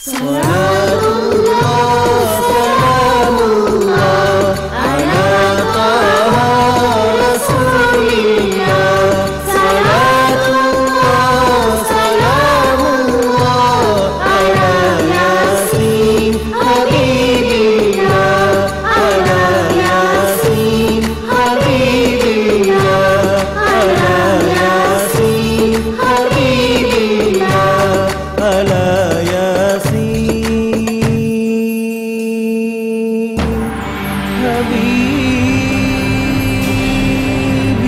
على ياسين حبيب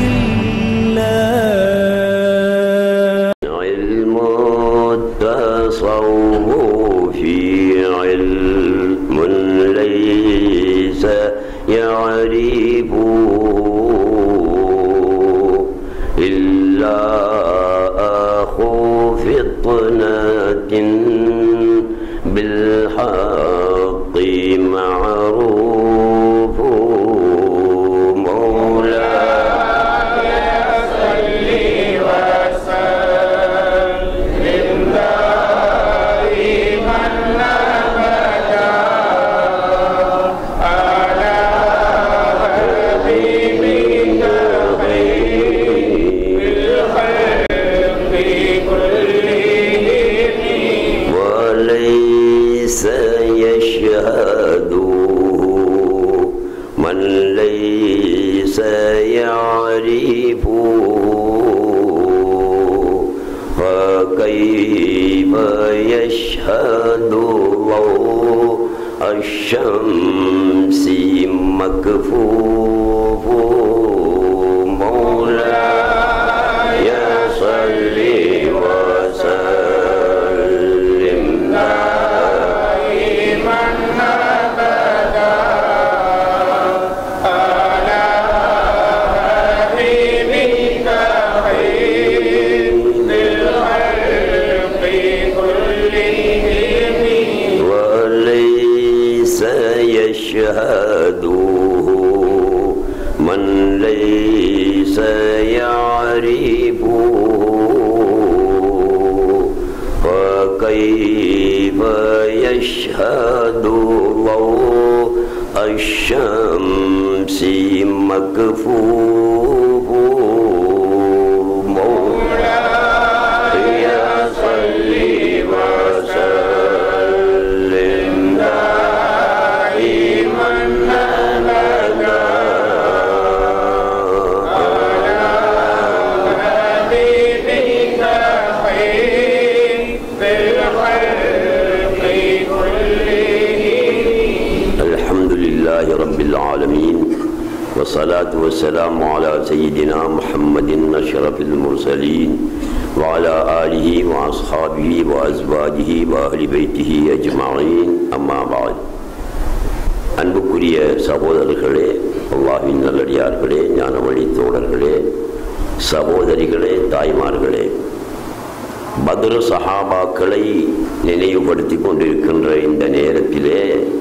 الله علم التصوف علم ليس يعرفه إلا أخو فطنة بالحق معروف مولاي وليس يشهده من ليس يعرفه فكيف يشهد ضوء الشمس مكفوف مولاي صل وسلم وليس يشهده من ليس يعرفه فكيف يشهد ضوء الشمس مكفوف مولاي صل وسلم دائما ابدا الحمد لله رب العالمين والصلاة والسلام على سيدنا محمد أشرف المرسلين وعلى آله وأصحابه وأزواجه وأهل بيته أجمعين أما بعد அன்புக்குரிய சகோதரர்களே அல்லாஹின் நல்லடியார்களே ஞான வழி தோழர்களே சகோதரிகளே தாய்மார்களே பத்ரு சஹாபாக்களை நினைவுபடுத்தி கொண்டிருக்கின்ற இந்த நேரத்திலே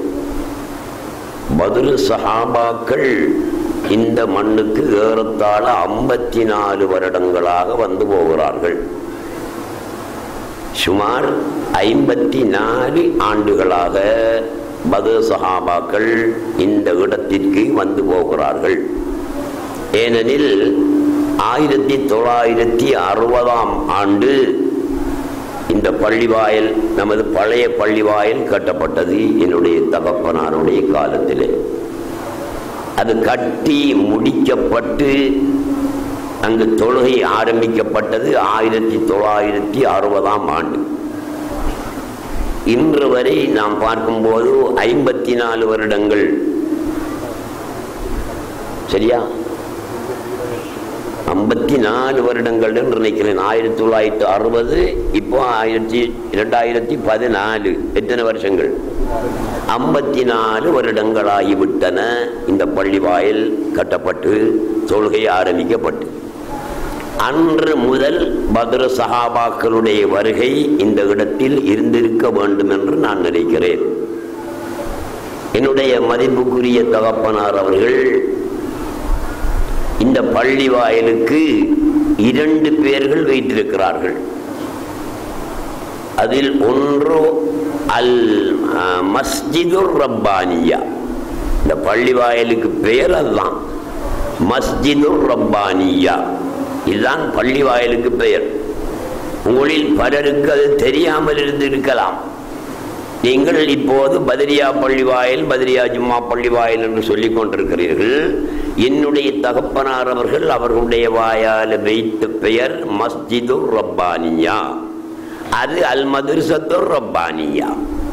பத்ரு சஹாபாக்கள் இந்த மண்ணுக்கு ஏறத்தாழ ஐம்பத்தி நாலு வருடங்களாக வந்து போகிறார்கள் சுமார் ஐம்பத்தி நாலு ஆண்டுகளாக பது சஹாபாக்கள் இந்த இடத்திற்கு வந்து போகிறார்கள் ஏனெனில் ஆயிரத்தி தொள்ளாயிரத்தி அறுபதாம் ஆண்டு இந்த பள்ளிவாயல் நமது பழைய பள்ளிவாயல் கட்டப்பட்டது என்னுடைய தகப்பனாருடைய காலத்திலே அது கட்டி முடிக்கப்பட்டு அங்கு தொழுகை ஆரம்பிக்கப்பட்டது ஆயிரத்தி தொள்ளாயிரத்தி அறுபதாம் ஆண்டு இன்று வரை நாம் பார்க்கும்போது ஐம்பத்தி நாலு வருடங்கள் சரியா ஐம்பத்தி நாலு வருடங்கள் என்று நினைக்கிறேன் ஆயிரத்தி தொள்ளாயிரத்தி அறுபது இப்போ ஆயிரத்தி இரண்டாயிரத்தி பதினாலு எத்தனை வருஷங்கள் ஐம்பத்தி நாலு வருடங்களாகிவிட்டன இந்த பள்ளி வாயில் கட்டப்பட்டு தொழுகை ஆரம்பிக்கப்பட்டு அன்று முதல் பத்ர சஹாபாக்களுடைய வருகை இந்த இடத்தில் இருந்திருக்க வேண்டும் என்று நான் நினைக்கிறேன் என்னுடைய மதிப்புக்குரிய தகப்பனார் அவர்கள் இந்த பள்ளி வாயிலுக்கு இரண்டு பேர்கள் வைத்திருக்கிறார்கள் அதில் ஒன்று அல் அஹ், மஸ்ஜிதுர் ரப்பானியா இந்த பள்ளி வாயலுக்கு பெயர் அதுதான் மஸ்ஜிதுர் ரப்பானியா இதுதான் பள்ளி வாயலுக்கு பெயர் உங்களில் பலருக்கு அது தெரியாமல் இருந்து இருக்கலாம் நீங்கள் இப்போது பத்ரியா பள்ளி வாயில் பத்ரியா ஜும்மா பள்ளி வாயில் என்று சொல்லிக் கொண்டிருக்கிறீர்கள் என்னுடைய தகப்பனார் அவர்கள் அவர்களுடைய வாயால் வைத்த பெயர் மஸ்ஜிதுர் ரப்பானியா அது அல் மதுர்சத்துர் ரப்பானியா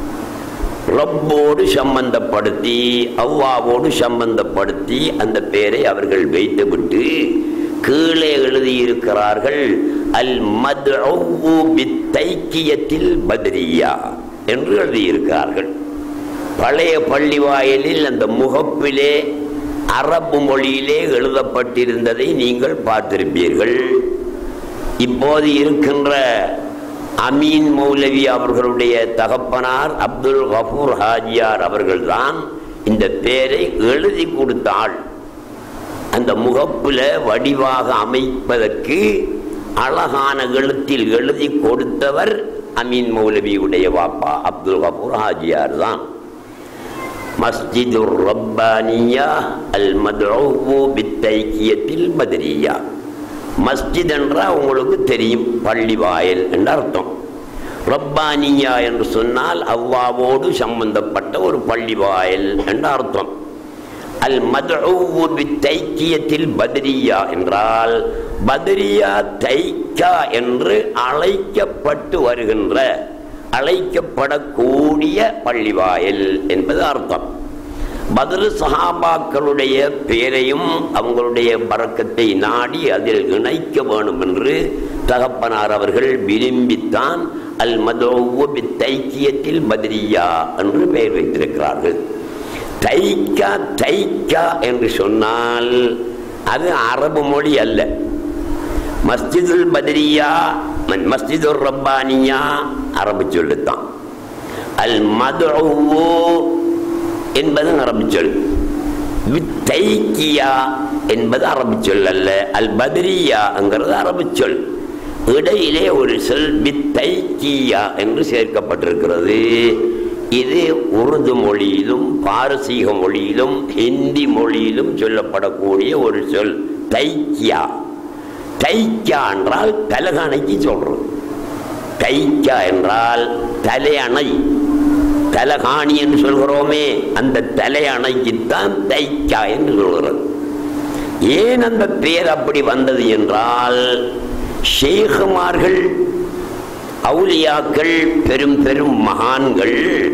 ரப்போடு சம்பந்தப்படுத்தி அவ்வாவோடு சம்பந்தப்படுத்தி அந்த பெயரை அவர்கள் வைத்துவிட்டு கீழே எழுதியிருக்கிறார்கள் அல் மது தைக்கியத்தில் பத்ரியா என்று எழுதியிருக்கிறார்கள் பழைய பள்ளி வாயிலில் அந்த முகப்பிலே அரபு மொழியிலே எழுதப்பட்டிருந்ததை நீங்கள் பார்த்திருப்பீர்கள் இப்போது இருக்கின்ற அமீன் மௌலவி அவர்களுடைய தகப்பனார் அப்துல் கபூர் ஹாஜியார் அவர்கள்தான் இந்த பேரை எழுதி கொடுத்தாள் அந்த முகப்புல வடிவாக அமைப்பதற்கு அழகான எழுத்தில் எழுதி கொடுத்தவர் அமீன் மௌலவியுடைய வாப்பா அப்துல் கபூர் ஹாஜியார் தான் மஸ்ஜிதுர் ரப்பானியா அல் மதுவு பித்தைக்கியத்தில் பத்ரியா மஸ்ஜித் என்றால் உங்களுக்கு தெரியும் பள்ளி வாயல் என்று அர்த்தம் ரப்பானியா என்று சொன்னால் அவ்வாவோடு சம்பந்தப்பட்ட ஒரு பள்ளி வாயல் என்ற அர்த்தம் அல் மதுவு தைக்கியத்தில் பத்ரியா என்றால் பத்ரியா தைக்கா என்று அழைக்கப்பட்டு வருகின்ற அழைக்கப்படக்கூடிய பள்ளிவாயல் என்பது அர்த்தம் பத்ரு சஹாபாக்களுடைய பேரையும் அவங்களுடைய பறக்கத்தை நாடி அதில் இணைக்க வேணும் என்று தகப்பனார் அவர்கள் விரும்பித்தான் அல் மதோவு தைக்கியத்தில் பத்ரியா என்று பெயர் வைத்திருக்கிறார்கள் தைக்கா தைக்கா என்று சொன்னால் அது அரபு மொழி அல்ல மஸ்ஜிதுல் பத்ரியா மஸ்ஜிதுர் ரப்பானியா அரபு சொல்லுத்தான் அல் மதுவு என்பது அரபு சொல் வித்தைக்கியா என்பது அரபு சொல் அல்ல அல் பத்ரியாங்கிறது அரபு சொல் இடையிலே ஒரு சொல் வித்தைக்கியா என்று சேர்க்கப்பட்டிருக்கிறது இது உருது மொழியிலும் பாரசீக மொழியிலும் ஹிந்தி மொழியிலும் சொல்லப்படக்கூடிய ஒரு சொல் தைக்கியா தைக்கா என்றால் தலகாணைக்கு சொல்றது தைக்கா என்றால் தலையணை தலகாணி என்று சொல்கிறோமே அந்த தலையணைக்குத்தான் தைக்கா என்று சொல்கிறது ஏன் அந்த பேர் அப்படி வந்தது என்றால் ஷேகுமார்கள் அவுலியாக்கள் பெரும் பெரும் மகான்கள்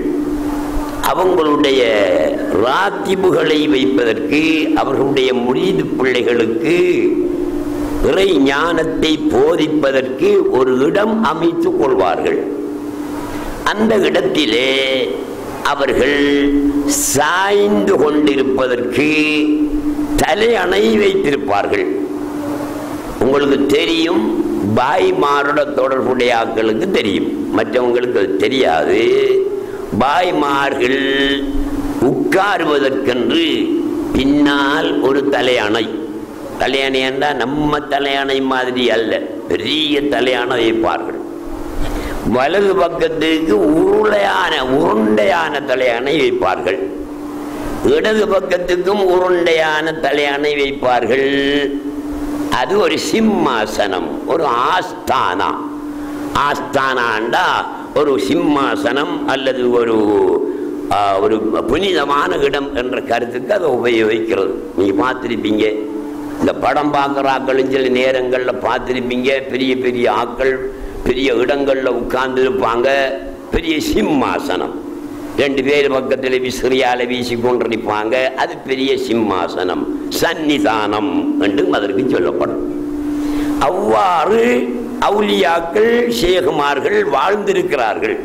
அவங்களுடைய ராத்திபுகளை வைப்பதற்கு அவர்களுடைய முரீது பிள்ளைகளுக்கு இறை ஞானத்தை போதிப்பதற்கு ஒரு இடம் அமைத்துக் கொள்வார்கள் அந்த இடத்திலே அவர்கள் சாய்ந்து கொண்டிருப்பதற்கு தலையணை வைத்திருப்பார்கள் உங்களுக்கு தெரியும் பாய்மாரோட தொடர்புடைய ஆட்களுக்கு தெரியும் மற்றவங்களுக்கு அது தெரியாது பாய்மார்கள் உட்காருவதற்கென்று பின்னால் ஒரு தலையணை தலையணை என்றால் நம்ம தலையணை மாதிரி அல்ல பெரிய தலையணை வைப்பார்கள் வலது பக்கத்துக்கு உருளையான உருண்டையான தலையணை வைப்பார்கள் இடது பக்கத்துக்கும் உருண்டையான தலையணை வைப்பார்கள் அது ஒரு சிம்மாசனம் ஒரு ஆஸ்தானா ஆஸ்தானாண்டா ஒரு சிம்மாசனம் அல்லது ஒரு ஆ, ஒரு புனிதமான இடம் என்ற கருத்துக்கு அதை உபயோகிக்கிறது நீங்க பார்த்துருப்பீங்க இந்த படம் பார்க்குற ஆக்களும் சில நேரங்களில் பார்த்துருப்பீங்க பெரிய பெரிய ஆக்கள் பெரிய இடங்களில் உட்கார்ந்து இருப்பாங்க பெரிய சிம்மாசனம் ரெண்டு பேர் பக்கத்தில் விசிறியால வீசி கொண்டிருப்பாங்க அது பெரிய சிம்மாசனம் சந்நிதானம் என்று அதற்கு சொல்லப்படும் அவ்வாறு அவுலியாக்கள் ஷேகுமார்கள் வாழ்ந்திருக்கிறார்கள்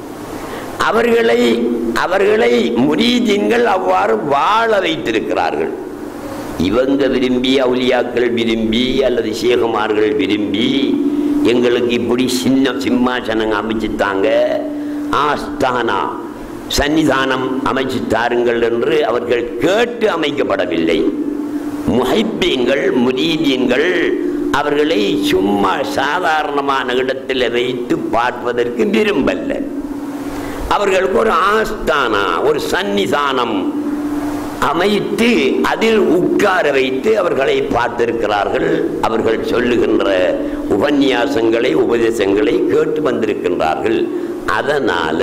அவர்களை அவர்களை முரீதீன்கள் அவ்வாறு வாழ வைத்திருக்கிறார்கள் இவங்க விரும்பி அவுலியாக்கள் விரும்பி அல்லது சேகுமார்கள் விரும்பி எங்களுக்கு இப்படி சின்ன சிம்மாசனம் அமைச்சுத்தாங்க ஆஸ்தானா சன்னிதானம் அமைச்சு தாருங்கள் என்று அவர்கள் கேட்டு அமைக்கப்படவில்லை முஹைப்பீங்கள் முரீதீன்கள் அவர்களை சும்மா சாதாரணமான இடத்தில் வைத்து பார்ப்பதற்கு விரும்பல்ல அவர்களுக்கு ஒரு ஆஸ்தானா ஒரு சன்னிதானம் அமைத்து அதில் உட்கார வைத்து அவர்களை பார்த்திருக்கிறார்கள் அவர்கள் சொல்லுகின்ற உபன்யாசங்களை உபதேசங்களை கேட்டு வந்திருக்கின்றார்கள் அதனால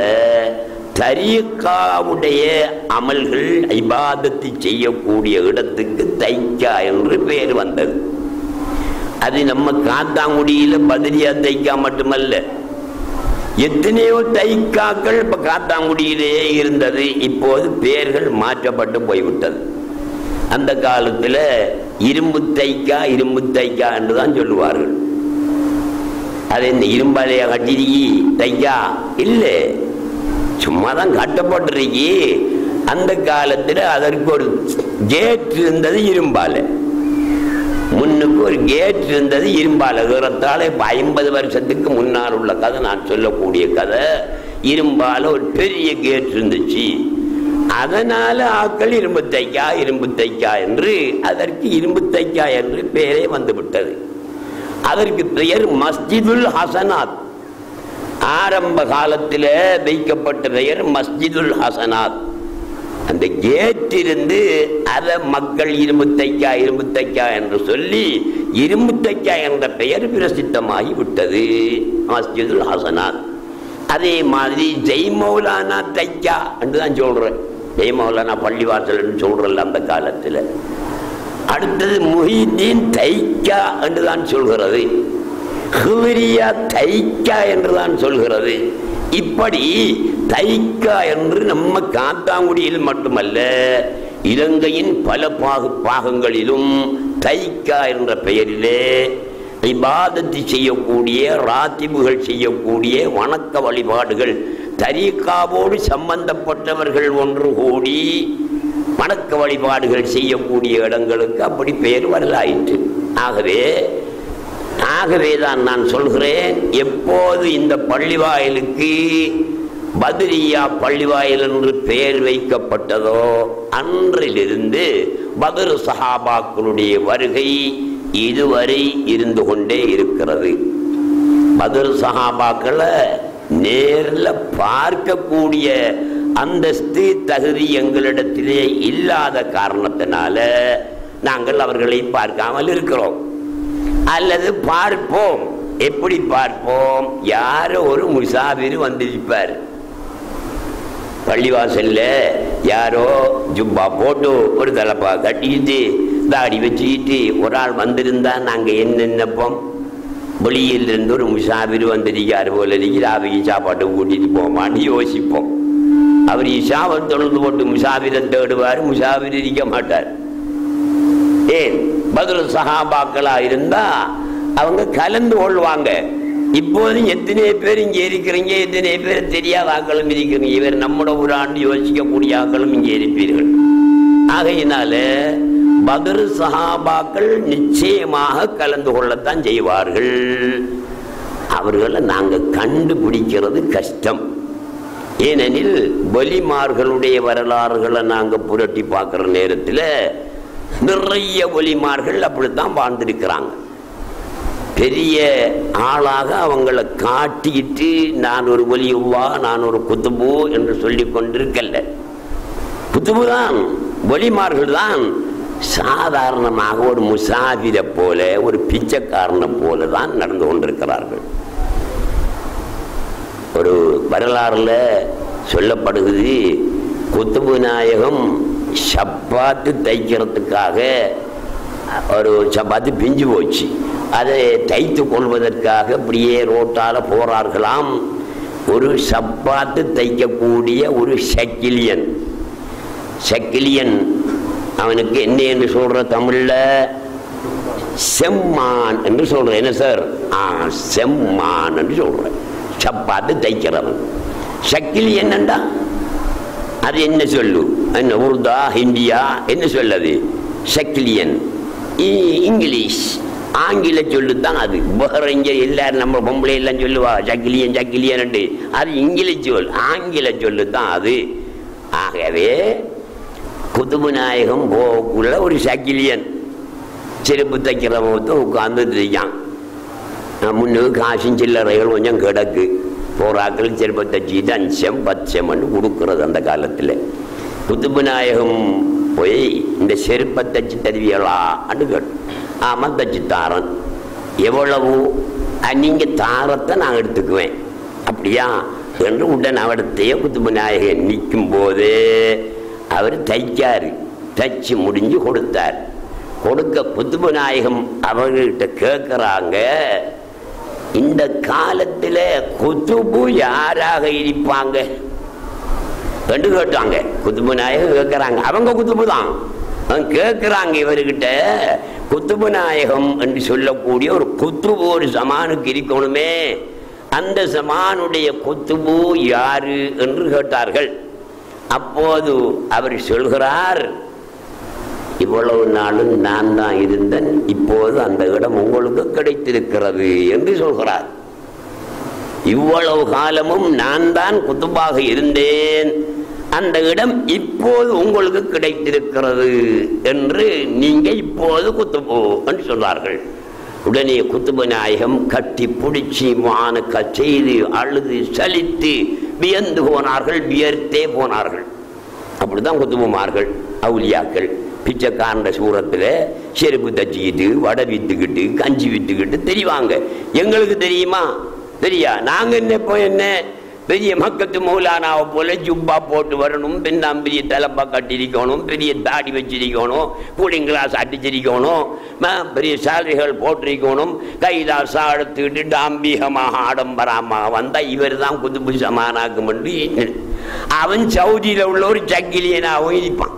தரியக்காவுடைய அமல்கள் ஐபாதத்தை செய்யக்கூடிய இடத்துக்கு தைக்கா என்று பெயர் வந்தது அது நம்ம காத்தாங்குடியில பதிரியா தைக்கா மட்டுமல்ல எத்தனையோ தைக்காக்கள் இப்ப காத்தாங்குடியிலேயே இருந்தது இப்போது பெயர்கள் மாற்றப்பட்டு போய்விட்டது அந்த காலத்துல இரும்பு தைக்கா இரும்பு தைக்கா என்றுதான் சொல்லுவார்கள் அது இந்த இரும்பாலைய கட்டிருக்கி தைக்கா இல்லை சும்மா தான் கட்டப்பட்டிருக்கி அந்த காலத்துல அதற்கு ஒரு கேட் இருந்தது இரும்பாலை முன்னுக்கு ஒரு கேட் இருந்தது இரும்பால ஏறத்தாழ இப்போ ஐம்பது வருஷத்துக்கு முன்னால் உள்ள கதை நான் சொல்லக்கூடிய கதை இரும்பால ஒரு பெரிய கேட் இருந்துச்சு அதனால ஆக்கள் இரும்பு தைக்கா இரும்பு தைக்கா என்று அதற்கு இரும்பு தைக்கா என்று பெயரே வந்து விட்டது அதற்கு பெயர் மஸ்ஜிதுல் ஹசனாத் ஆரம்ப காலத்தில் வைக்கப்பட்ட பெயர் மஸ்ஜிதுல் ஹசனாத் அந்த கேட் இருந்து அதை மக்கள் இரும்பு தைக்கா இரும்பு தைக்கா என்று சொல்லி இரும்பு தைக்கா என்ற பெயர் பிரசித்தமாகி விட்டது மஸ்ஜிதுல் ஹசனாத் அதே மாதிரி ஜெய் மௌலானா தைக்கா என்று தான் சொல்றேன் ஜெய் மௌலானா பள்ளிவாசல் என்று சொல்றல அந்த காலத்தில் அடுத்தது முஹிதீன் தைக்கா என்று தான் சொல்கிறது ஹுவரியா தைக்கா என்று தான் சொல்கிறது இப்படி தைக்கா என்று நம்ம காத்தாங்குடியில் மட்டுமல்ல இலங்கையின் பல பாகு பாகங்களிலும் தைக்கா என்ற பெயரிலே இபாதத்து செய்யக்கூடிய ராத்திபுகள் செய்யக்கூடிய வணக்க வழிபாடுகள் தரீக்காவோடு சம்பந்தப்பட்டவர்கள் ஒன்று கூடி வணக்க வழிபாடுகள் செய்யக்கூடிய இடங்களுக்கு அப்படி பெயர் வரலாயிற்று ஆகவே ஆகவே தான் நான் சொல்கிறேன் எப்போது இந்த பள்ளிவாயலுக்கு பத்ரியா பள்ளிவாயல் என்று பெயர் வைக்கப்பட்டதோ அன்றிலிருந்து பத்ரு சஹாபாக்களுடைய வருகை இதுவரை இருந்து கொண்டே இருக்கிறது பத்ரு சஹாபாக்களை நேரில் பார்க்கக்கூடிய அந்தஸ்து தகுதி எங்களிடத்திலே இல்லாத காரணத்தினால நாங்கள் அவர்களை பார்க்காமல் இருக்கிறோம் அல்லது பார்ப்போம் எப்படி பார்ப்போம் யாரோ ஒரு முசாபிர் வந்திருப்பார் பள்ளிவாசல்ல யாரோ ஜுப்பா போட்டு ஒரு தலைப்பா கட்டிக்கிட்டு தாடி வச்சுக்கிட்டு ஒரு ஆள் வந்திருந்தா நாங்க என்ன நினைப்போம் வெளியில் இருந்து ஒரு முசாபிர் வந்திருக்காரு போல இருக்கு ராவிக்கு சாப்பாட்டு கூட்டிட்டு போமான்னு யோசிப்போம் அவர் இஷாவை தொழுந்து போட்டு முசாபிரை தேடுவார் முசாபிர் இருக்க மாட்டார் ஏன் பதில் சகாபாக்களா இருந்தா அவங்க கலந்து கொள்வாங்க இப்போது எத்தனை பேர் இங்கே இருக்கிறீங்க எத்தனை பேர் தெரியாத ஆக்களும் இருக்கிறீங்க இவர் நம்மட ஒரு ஆண்டு யோசிக்கக்கூடிய ஆக்களும் இங்கே இருப்பீர்கள் ஆகையினால பதர் சஹாபாக்கள் நிச்சயமாக கலந்து கொள்ளத்தான் செய்வார்கள் அவர்களை நாங்க கண்டுபிடிக்கிறது கஷ்டம் ஏனெனில் ஒலிமார்களுடைய வரலாறுகளை நாங்க புரட்டி பார்க்குற நேரத்தில் நிறைய ஒலிமார்கள் அப்படித்தான் வாழ்ந்திருக்கிறாங்க பெரிய ஆளாக அவங்கள காட்டிக்கிட்டு நான் ஒரு ஒலியுவா நான் ஒரு குத்துபு என்று சொல்லி கொண்டிருக்கல்ல குத்துபு தான் ஒலிமார்கள் தான் சாதாரணமாக ஒரு முசாபிரை போல ஒரு பிச்சைக்காரனை போல தான் நடந்து கொண்டிருக்கிறார்கள் ஒரு வரலாறுல சொல்லப்படுகிறது குத்துபு நாயகம் சப்பாத்து தைக்கிறதுக்காக ஒரு சப்பாத்து பிஞ்சு போச்சு அதை தைத்து கொள்வதற்காக இப்படியே ரோட்டால போறார்களாம் ஒரு சப்பாத்து தைக்கக்கூடிய ஒரு சக்கிலியன் சக்கிலியன் அவனுக்கு என்ன என்று சொல்ற தமிழ்ல செம்மான் என்று சொல்றேன் என்ன சார் ஆ செம்மான் என்று சொல்றேன் சப்பாத்து தைக்கிறவன் சக்கிலி என்னண்டா அது என்ன சொல்லு என்ன உருதா ஹிந்தியா என்ன சொல்லது சக்கிலியன் இ- இங்கிலீஷ் ஆங்கில சொல்லு தான் அது வேற இங்க எல்லாரும் நம்ம பொம்பளை எல்லாம் சொல்லுவா சக்கிலியன் சக்கிலியன் அது இங்கிலீஷ் சொல் ஆங்கில சொல்லு தான் அது ஆகவே குதுபு நாயகம் போக்குள்ள ஒரு சக்கிலியன் செருப்பு தைக்கிறவங்க உட்கார்ந்துட்டு இருக்கான் முன்னுக்கு காசும் சில்லறைகள் கொஞ்சம் கிடக்கு போராக்கள் செருப்பை தச்சுட்டு அஞ்சம் பச்சைமன்னு கொடுக்கறது அந்த காலத்தில் குத்துப்பு நாயகம் போய் இந்த செருப்பை தச்சு தருவியலான்னு கேட்டு ஆமாம் தச்சு தாரன் எவ்வளவு "அஹ், நீங்க தாரத்தை நான் எடுத்துக்குவேன் அப்படியா என்று உடன் அவடத்தையே குத்துப்பு நாயகன் நிற்கும் போது அவர் தைக்காரு தைச்சு முடிஞ்சு கொடுத்தார் கொடுக்க குத்துப்பு நாயகம் அவர்கிட்ட கேட்குறாங்க இந்த காலத்துல குத்துபு யாராக இருப்பாங்க என்று கேட்டாங்க குத்துபு நாயகம் கேட்கிறாங்க அவங்க குத்துபு தான் அவங்க கேட்கிறாங்க இவர்கிட்ட குத்துபு நாயகம் என்று சொல்லக்கூடிய ஒரு குத்துபு ஒரு சமானுக்கு இருக்கணுமே அந்த சமானுடைய குத்துபு யாரு என்று கேட்டார்கள் அப்போது அவர் சொல்கிறார் இவ்வளவு நாளும் நான் தான் இருந்தேன் இப்போது அந்த இடம் உங்களுக்கு கிடைத்திருக்கிறது என்று சொல்கிறார் இவ்வளவு காலமும் நான் தான் குத்துபாக இருந்தேன் அந்த இடம் இப்போது உங்களுக்கு கிடைத்திருக்கிறது என்று நீங்க இப்போது குத்துபோ என்று சொன்னார்கள் உடனே குத்துப நாயகம் கட்டி பிடிச்சி மானுக்க செய்து அழுது சலித்து வியந்து போனார்கள் வியர்த்தே போனார்கள் அப்படிதான் குத்துபமார்கள் அவுலியாக்கள் பிச்சைக்காரண்ட சூரத்தில் செருப்பு தச்சிக்கிட்டு வடை வித்துக்கிட்டு கஞ்சி வித்துக்கிட்டு தெரிவாங்க எங்களுக்கு தெரியுமா தெரியா நாங்க என்ன இப்போ என்ன பெரிய மக்கத்து மௌலானாவை போல ஜுப்பா போட்டு வரணும் பின்னாம் பெரிய தலைப்பா கட்டிருக்கணும் பெரிய தாடி வச்சிருக்கணும் கூலிங் கிளாஸ் அடிச்சிருக்கணும் ம- பெரிய சாலரிகள் போட்டிருக்கணும் கைலாச எடுத்துக்கிட்டு டாம்பிகமாக ஆடம்பரமாக வந்தா இவர் தான் குதுபு சமானாக்கும் அவன் சவுதியில் உள்ள ஒரு சக்கிலியனாகவும் இருப்பான்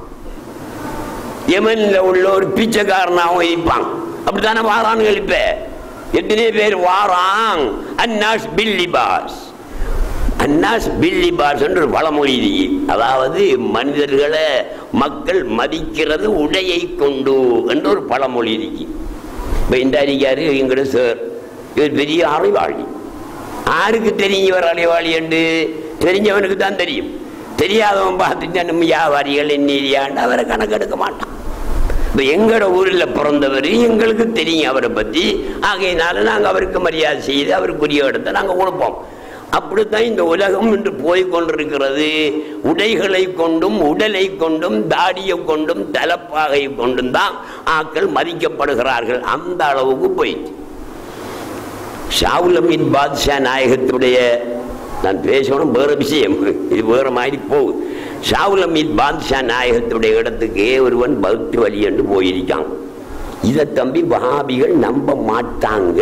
யமன்ல உள்ள ஒரு பிச்சைக்காரனாகவும் இருப்பான் அப்படித்தானே வாரானுங்கள் இப்ப எத்தனை பேர் வாரான் அன்னாஸ் பில்லிபாஸ் அன்னாஸ் பில்லிபாஸ் என்று ஒரு பழமொழி இருக்கு அதாவது மனிதர்களை மக்கள் மதிக்கிறது உடையை கொண்டு என்று ஒரு பழமொழி இருக்கு இப்ப இந்த அறிஞர் எங்கட சார் இவர் பெரிய அறிவாளி யாருக்கு தெரியும் இவர் அறிவாளி என்று தெரிஞ்சவனுக்கு தான் தெரியும் தெரியாதவன் பார்த்துட்டு நம்ம வியாபாரிகள் எண்ணியாண்டு அவரை கணக்கெடுக்க மாட்டான் இப்போ எங்களோட ஊரில் பிறந்தவர் எங்களுக்கு தெரியும் அவரை பற்றி ஆகையினால நாங்கள் அவருக்கு மரியாதை செய்து அவருக்குரிய இடத்தை நாங்கள் கொடுப்போம் அப்படித்தான் இந்த உலகம் இன்று போய் கொண்டிருக்கிறது உடைகளை கொண்டும் உடலை கொண்டும் தாடியை கொண்டும் தலப்பாகை கொண்டும் தான் ஆக்கள் மதிக்கப்படுகிறார்கள் அந்த அளவுக்கு போயிடுச்சு ஷாவுலமீன் பாத்ஷா நாயகத்துடைய நான் பேசணும் வேற விஷயம் இது வேற மாதிரி போகுது ஷாவுலமீன் பாத்ஷா நாயகத்துடைய இடத்துக்கு ஒருவன் பக்தி வழி என்று போயிருக்கான் இதை தம்பி வஹாபிகள் நம்ப மாட்டாங்க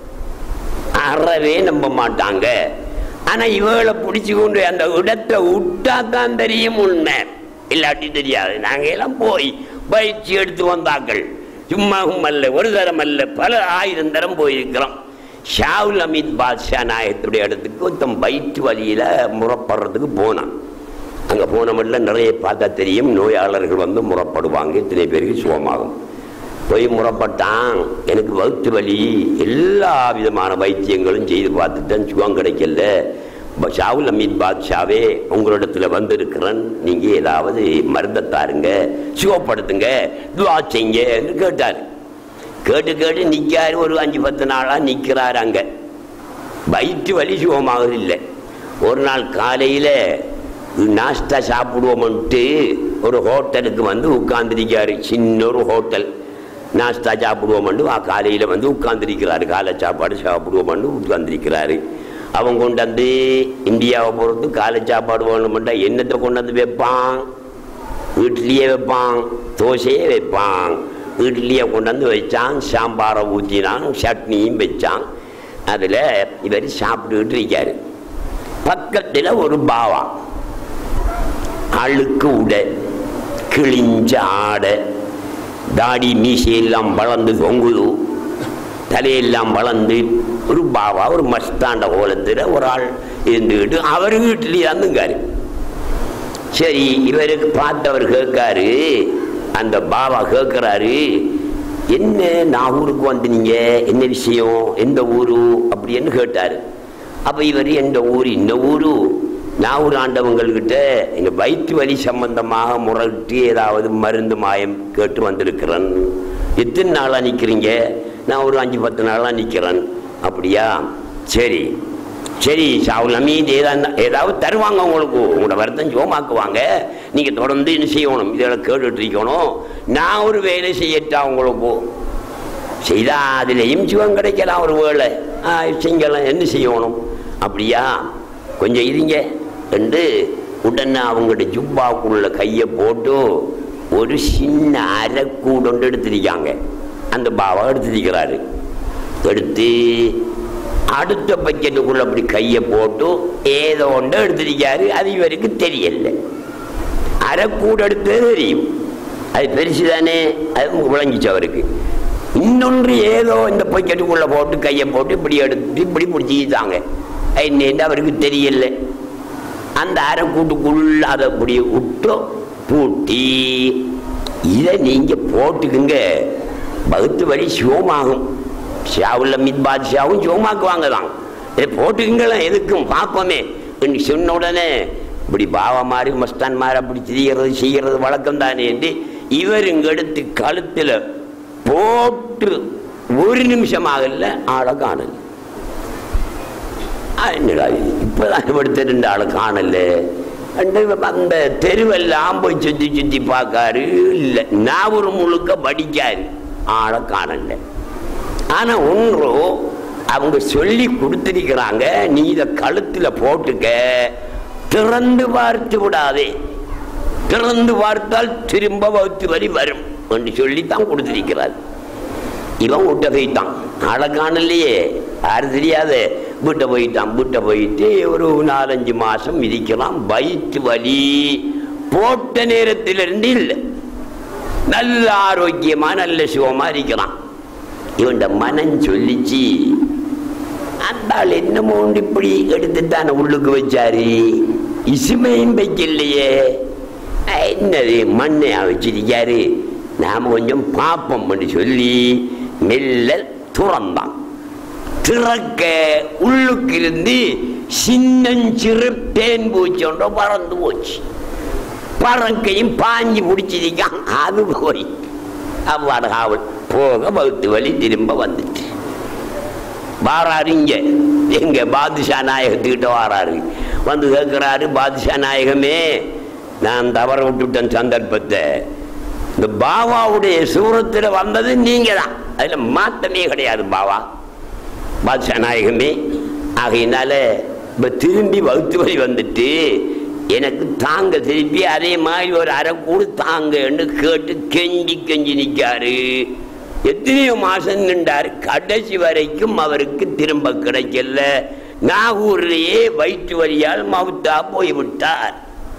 அறவே நம்ப மாட்டாங்க ஆனா இவளை பிடிச்சு கொண்டு அந்த இடத்தை விட்டா தான் தெரியும் உண்மை இல்லாட்டி தெரியாது நாங்க எல்லாம் போய் பயிற்சி எடுத்து வந்தாக்கள் சும்மாவும் அல்ல ஒரு தரம் அல்ல பல ஆயிரம் தரம் போயிருக்கிறோம் ஷாவுல் அமீத் பாத்ஷா நாயகத்துடைய இடத்துக்கு ஒருத்தன் வயிற்று வழியில முறப்படுறதுக்கு போனான் அங்க போனவங்கள நிறைய பார்த்தா தெரியும் நோயாளர்கள் வந்து முறப்படுவாங்க இத்தனை பேருக்கு சுகமாகும் போய் முறப்பட்டான் எனக்கு வயிற்று வலி எல்லா விதமான வைத்தியங்களும் செய்து பார்த்துட்டேன் சுகம் கிடைக்கல ப- ஷாவுல் அமீத் பாத்ஷாவே உங்களிடத்துல வந்திருக்கிறேன் நீங்க ஏதாவது மருந்தை தாருங்க சுகப்படுத்துங்க துவா செய்யுங்க என்று கேட்டார் கேட்டு கேட்டு நிற்காரு ஒரு அஞ்சு பத்து நாளா நிற்கிறார் அங்க வயிற்று வலி சுகமாகிறது இல்லை ஒரு நாள் காலையில நாஸ்தா சாப்பிடுவோம்ட்டு ஒரு ஹோட்டலுக்கு வந்து உட்கார்ந்திருக்காரு சின்ன ஒரு ஹோட்டல் நாஸ்தா சாப்பிடுவோம்னு வா காலையில் வந்து உட்கார்ந்திருக்கிறாரு காலை சாப்பாடு சாப்பிடுவோம்னு உட்கார்ந்திருக்கிறாரு அவன் கொண்டு வந்து இந்தியாவை பொறுத்து காலை சாப்பாடு வேணுமெண்டா என்னத்தை கொண்டு வந்து வைப்பான் வீட்லேயே வைப்பான் தோசையே வைப்பான் வீட்லேயே கொண்டாந்து வச்சான் சாம்பாரை ஊற்றினான் சட்னியும் வச்சான் அதில் இவர் சாப்பிட்டுக்கிட்டு இருக்காரு பக்கத்தில் ஒரு பாவா அழுக்கு உடை கிழிஞ்ச ஆடை தாடி மீசையெல்லாம் வளர்ந்து தொங்குது தலையெல்லாம் வளர்ந்து ஒரு பாவா ஒரு மஸ்தாண்ட கோலத்தில் ஒரு ஆள் இருந்துக்கிட்டு அவர் வீட்டிலேயே இருந்துங்காரு சரி இவருக்கு பார்த்தவர் கேட்காரு அந்த பாபா கேட்கிறாரு என்ன நான் ஊருக்கு வந்தீங்க என்ன விஷயம் எந்த ஊரு அப்படின்னு கேட்டாரு அப்ப இவர் எந்த ஊர் இந்த ஊரு நாவூர் ஆண்டவங்கள்கிட்ட எங்க வயிற்று வலி சம்பந்தமாக முறையிட்டு ஏதாவது மருந்து மாயம் கேட்டு வந்திருக்கிறேன் எத்தனை நாளா நிக்கிறீங்க நான் ஒரு அஞ்சு பத்து நாளா நிக்கிறேன் அப்படியா சரி சரி ஷாவுல் அமீத் ஏதாவது ஏதாவது தருவாங்க உங்களுக்கு உங்களோட வருத்தம் ஜோமாக்குவாங்க நீங்க தொடர்ந்து என்ன செய்யணும் இதெல்லாம் கேட்டுட்டு இருக்கணும் நான் ஒரு வேலை செய்யட்டா உங்களுக்கு செய்தா அதுலேயும் சிவம் கிடைக்கலாம் ஒரு வேலை ஆ, செஞ்சலாம் என்ன செய்யணும் அப்படியா கொஞ்சம் இருங்க என்று உடனே அவங்களுடைய ஜுப்பாக்குள்ள கையை போட்டு ஒரு சின்ன அரைக்கூடு ஒன்று எடுத்திருக்காங்க அந்த பாவா எடுத்திருக்கிறாரு எடுத்து அடுத்த பக்கெட்டுக்குள்ள அப்படி கையை போட்டு ஏதோ ஒன்று எடுத்திருக்காரு அது இவருக்கு தெரியல அரைக்கூடு எடுத்தது தெரியும் அது பெருசு தானே அது விளங்கிச்சு அவருக்கு இன்னொன்று ஏதோ இந்த பொக்கெட்டுக்குள்ள போட்டு கையை போட்டு இப்படி எடுத்து இப்படி பிடிச்சிக்கிட்டாங்க என்னன்னு அவருக்கு தெரியல அந்த அரைக்கூட்டுக்குள்ள அதை இப்படி விட்டு பூட்டி இதை நீங்க போட்டுக்குங்க பகுத்து வழி சிவமாகும் ஷாவுல் அமித் பாத்ஷாவும் சிவமாக்குவாங்க தான் இதை போட்டுக்குங்களேன் எதுக்கும் பார்ப்போமே என்று சொன்ன உடனே இப்படி பாவா மாதிரி மஸ்தான் மாதிரி அப்படி திரிகிறது செய்கிறது வழக்கம் தானே என்று இவர் இங்க எடுத்து கழுத்தில் போட்டு ஒரு நிமிஷம் ஆகல ஆளை காணல ஆ, என்னடா இது? இப்பதான் இவடுத்த ரெண்டு ஆளை காணல ரெண்டு அந்த தெருவெல்லாம் போய் சுத்தி சுத்தி பார்க்காரு இல்ல நாவூர் முழுக்க படிக்காரு ஆளை காணல ஆனா ஒன்று அவங்க சொல்லி கொடுத்திருக்கிறாங்க நீ இதை கழுத்துல போட்டுக்க திறந்து பார்த்து விடாதே திறந்து பார்த்தால் திரும்ப வகுத்து வரி வரும் என்று சொல்லித்தான் கொடுத்திருக்கிறார் இவன் விட்ட போயிட்டான் ஆளை காணலையே யாரு தெரியாது வீட்டை போயிட்டான் வீட்டை போயிட்டு ஒரு நாலஞ்சு மாசம் மிதிக்கலாம் வயிற்று வலி போட்ட நேரத்திலிருந்து இல்லை நல்ல ஆரோக்கியமா நல்ல சுகமா இருக்கிறான் இவன் மனம் சொல்லிச்சு அந்த ஆள் என்னமோ ஒன்று இப்படி எடுத்துத்தானே உள்ளுக்கு வச்சாரு இசுமையும் வைக்கலையே அஹ், என்னது மண்ணையா வச்சிருக்காரு நாம கொஞ்சம் பார்ப்போம்னு சொல்லி மெல்ல துறந்தான் திறக்க உள்ளுக்கிருந்து சின்னஞ்சிறு தேன் பூச்சொன்றோ பறந்து போச்சு பறக்கையும் பாஞ்சு பிடிச்சிருக்கான் அது போய் அவ்வாறு காவல் போக பகுத்து வழி திரும்ப வந்துச்சு வாராரு இங்க எங்க பாதுஷா நாயகத்துக்கிட்ட வாராரு வந்து கேட்கிறாரு பாதுஷா நாயகமே நான் தவற விட்டுட்டேன் சந்தர்ப்பத்தை இந்த பாபாவுடைய சூரத்துல வந்தது நீங்க தான் அதுல மாற்றமே கிடையாது பாவா பாதுஷா நாயகமே ஆகையினால இப்ப திரும்பி வகுத்து வழி வந்துட்டு எனக்கு தாங்க திருப்பி அதே மாதிரி ஒரு அரை கூடு தாங்கன்னு கேட்டு கெஞ்சி கெஞ்சி நிக்காரு எத்தனையோ மாசம் நின்றாரு கடைசி வரைக்கும் அவருக்கு திரும்ப கிடைக்கல நாகூர்லயே வயிற்று வலியால் மவுத்தா போய்விட்டார்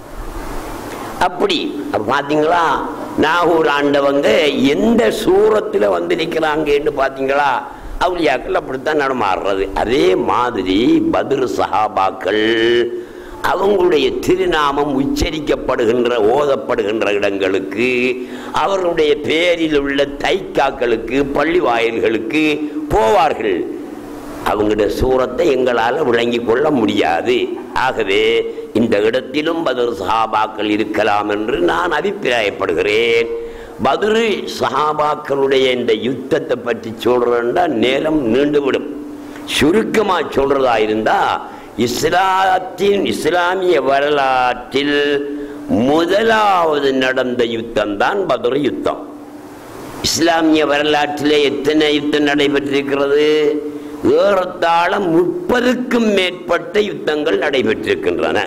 அப்படி அப்ப பாத்தீங்களா நாகூர் ஆண்டவங்க எந்த சூரத்துல வந்து நிக்கிறாங்கன்னு பாத்தீங்களா அவுளியாக்கள் அப்படித்தான் நடமாடுறது அதே மாதிரி பதில் சஹாபாக்கள் அவங்களுடைய திருநாமம் உச்சரிக்கப்படுகின்ற ஓதப்படுகின்ற இடங்களுக்கு அவர்களுடைய பேரில் உள்ள தைக்காக்களுக்கு பள்ளி வாயில்களுக்கு போவார்கள் அவங்களுடைய சூரத்தை எங்களால் விளங்கி கொள்ள முடியாது ஆகவே இந்த இடத்திலும் பதில் சஹாபாக்கள் இருக்கலாம் என்று நான் அபிப்பிராயப்படுகிறேன் பதில் சஹாபாக்களுடைய இந்த யுத்தத்தை பற்றி சொல்றேன்டா நேரம் நீண்டுவிடும் சுருக்கமா சொல்றதா இருந்தா இஸ்லாத்தின் இஸ்லாமிய வரலாற்றில் முதலாவது நடந்த யுத்தம் தான் பதுர் யுத்தம் இஸ்லாமிய வரலாற்றிலே எத்தனை யுத்தம் நடைபெற்றிருக்கிறது ஏறத்தாழ முப்பதுக்கும் மேற்பட்ட யுத்தங்கள் நடைபெற்றிருக்கின்றன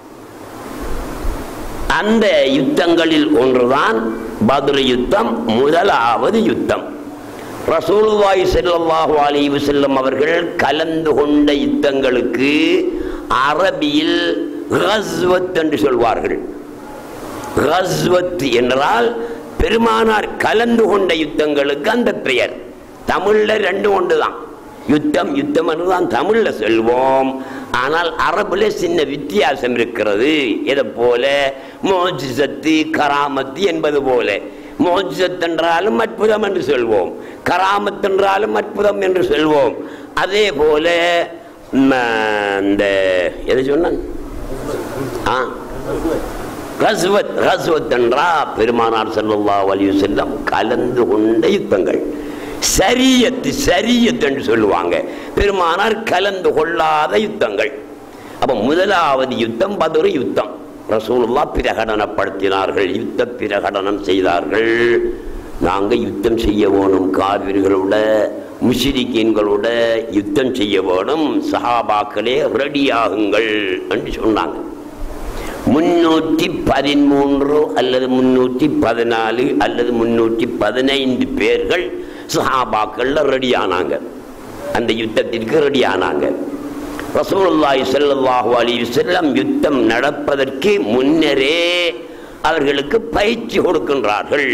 அந்த யுத்தங்களில் ஒன்றுதான் பத்ர் யுத்தம் முதலாவது யுத்தம் ரசூலுல்லாஹி ஸல்லல்லாஹு அலைஹி வஸல்லம் அவர்கள் கலந்து கொண்ட யுத்தங்களுக்கு அரபியில் கஸ்வத் என்று சொல்வார்கள் கஸ்வத் என்றால் பெருமானார் கலந்து கொண்ட யுத்தங்களுக்கு அந்த பெயர் தமிழ்ல ரெண்டு ஒன்று தான் யுத்தம் யுத்தம் என்று தான் தமிழ்ல சொல்வோம் ஆனால் அரபுல சின்ன வித்தியாசம் இருக்கிறது இதை போல மோஜிசத்து கராமத்து என்பது போல மோஜிசத் என்றாலும் அற்புதம் என்று சொல்வோம் கராமத் என்றாலும் அற்புதம் என்று சொல்வோம் அதே போல ம், இந்த எதை சொன்னான் ஆ ரஸ்வத் ரஸ்வத் என்றா பெருமானார் ஸல்லல்லாஹு அலைஹி வஸல்லம் கலந்து கொண்ட யுத்தங்கள் சரியத்து சரியத் என்று சொல்லுவாங்க பெருமானார் கலந்து கொள்ளாத யுத்தங்கள் அப்ப முதலாவது யுத்தம் பதுரு யுத்தம் ரசூலுல்லா பிரகடனப்படுத்தினார்கள் யுத்த பிரகடனம் செய்தார்கள் நாங்க யுத்தம் செய்ய வேணும் காவிர்களோட முஷிரிக்கீன்களோட யுத்தம் செய்ய வேணும் சஹாபாக்களே ரெடியாகுங்கள் என்று சொன்னாங்க முன்னூற்றி பதிமூன்று அல்லது முன்னூற்றி பதினாலு அல்லது முன்னூற்றி பதினைந்து பேர்கள் சஹாபாக்கள்ல ரெடியானாங்க அந்த யுத்தத்திற்கு ரெடியானாங்க ரசூலுல்லாஹி ஸல்லல்லாஹு அலைஹி வஸல்லம் யுத்தம் நடப்பதற்கு முன்னரே அவர்களுக்கு பயிற்சி கொடுக்கின்றார்கள்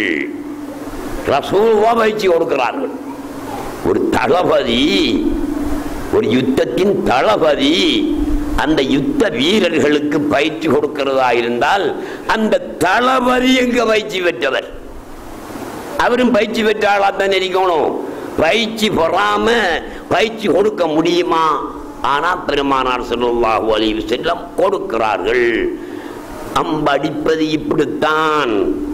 ரசூலுவா பயிற்சி கொடுக்கிறார்கள் ஒரு தளபதி ஒரு யுத்தத்தின் தளபதி அந்த யுத்த வீரர்களுக்கு பயிற்சி கொடுக்கிறதா இருந்தால் அந்த தளபதி எங்க பயிற்சி பெற்றவர் அவரும் பயிற்சி பெற்ற ஆளா தான் இருக்கணும் பயிற்சி பெறாம பயிற்சி கொடுக்க முடியுமா ஆனா பெருமானார் ஸல்லல்லாஹு அலைஹி வஸல்லம் கொடுக்கிறார்கள் அம்படிப்பது இப்படித்தான்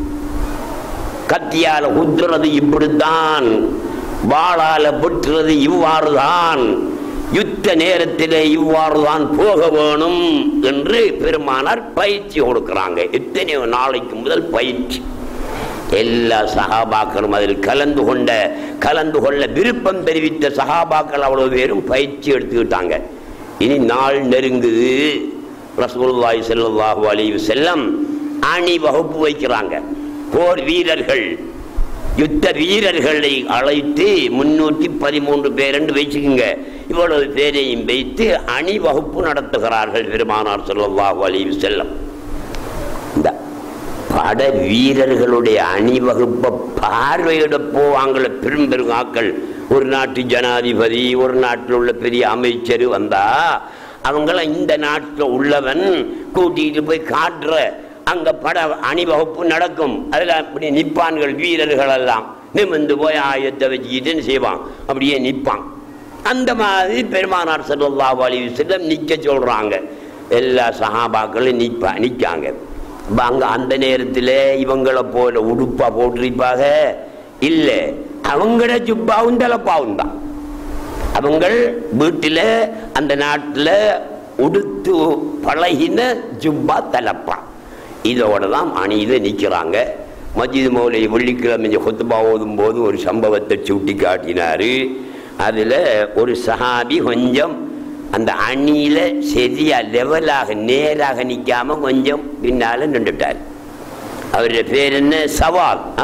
கத்தியால குத்துறது இப்படித்தான் வாளால வெட்டுறது இவ்வாறுதான் யுத்த நேரத்திலே இவ்வாறுதான் போக வேணும் என்று பெருமானார் பயிற்சி கொடுக்கிறாங்க எத்தனையோ நாளைக்கு முதல் பயிற்சி எல்லா சகாபாக்களும் அதில் கலந்து கொண்ட கலந்து கொள்ள விருப்பம் தெரிவித்த சகாபாக்கள் அவ்வளவு பேரும் பயிற்சி எடுத்துக்கிட்டாங்க இனி நாள் நெருங்குது ரசூலுல்லாஹி ஸல்லல்லாஹு அலைஹி வஸல்லம் அணி வகுப்பு வைக்கிறாங்க போர் வீரர்கள் யுத்த வீரர்களை அழைத்து முன்னூற்றி பதிமூன்று பேர் என்று வச்சுக்குங்க இவ்வளவு பேரையும் வைத்து அணிவகுப்பு நடத்துகிறார்கள் பெருமானார் ஸல்லல்லாஹு அலைஹி வஸல்லம் இந்த பட வீரர்களுடைய அணிவகுப்பை பார்வையிட போவாங்கள பெரும் பெரும் ஆக்கள் ஒரு நாட்டு ஜனாதிபதி ஒரு நாட்டில் உள்ள பெரிய அமைச்சர் வந்தா அவங்கள இந்த நாட்டில் உள்ளவன் கூட்டிட்டு போய் காட்டுற அங்க பட அணிவகுப்பு நடக்கும் அதுல அப்படி நிப்பான்கள் வீரர்கள் எல்லாம் நிமிந்து போய் ஆயத்தை வச்சுக்கிட்டு செய்வான் அப்படியே நிப்பான் அந்த மாதிரி பெருமானார் ஸல்லல்லாஹு அலைஹி வஸல்லம் நிக்க சொல்றாங்க எல்லா சஹாபாக்களும் நிப்பா நிக்காங்க அப்ப அங்க அந்த நேரத்தில் இவங்களை போல உடுப்பா போட்டிருப்பாங்க இல்ல அவங்கள ஜுப்பாவும் தலப்பாவும் தான் அவங்கள் வீட்டில் அந்த நாட்டில் உடுத்து பழகின ஜுப்பா தலப்பா இதோட தான் அணியில நிற்கிறாங்க மஜித் மௌலை வெள்ளிக்கிழமை கொத்துபா ஓதும் போது ஒரு சம்பவத்தை சுட்டி காட்டினாரு அதில் ஒரு சஹாபி கொஞ்சம் அந்த அணியில சரியா லெவலாக நேராக நிற்காம கொஞ்சம் பின்னால நின்றுட்டார் அவருடைய பேர் என்ன சவால் ஆ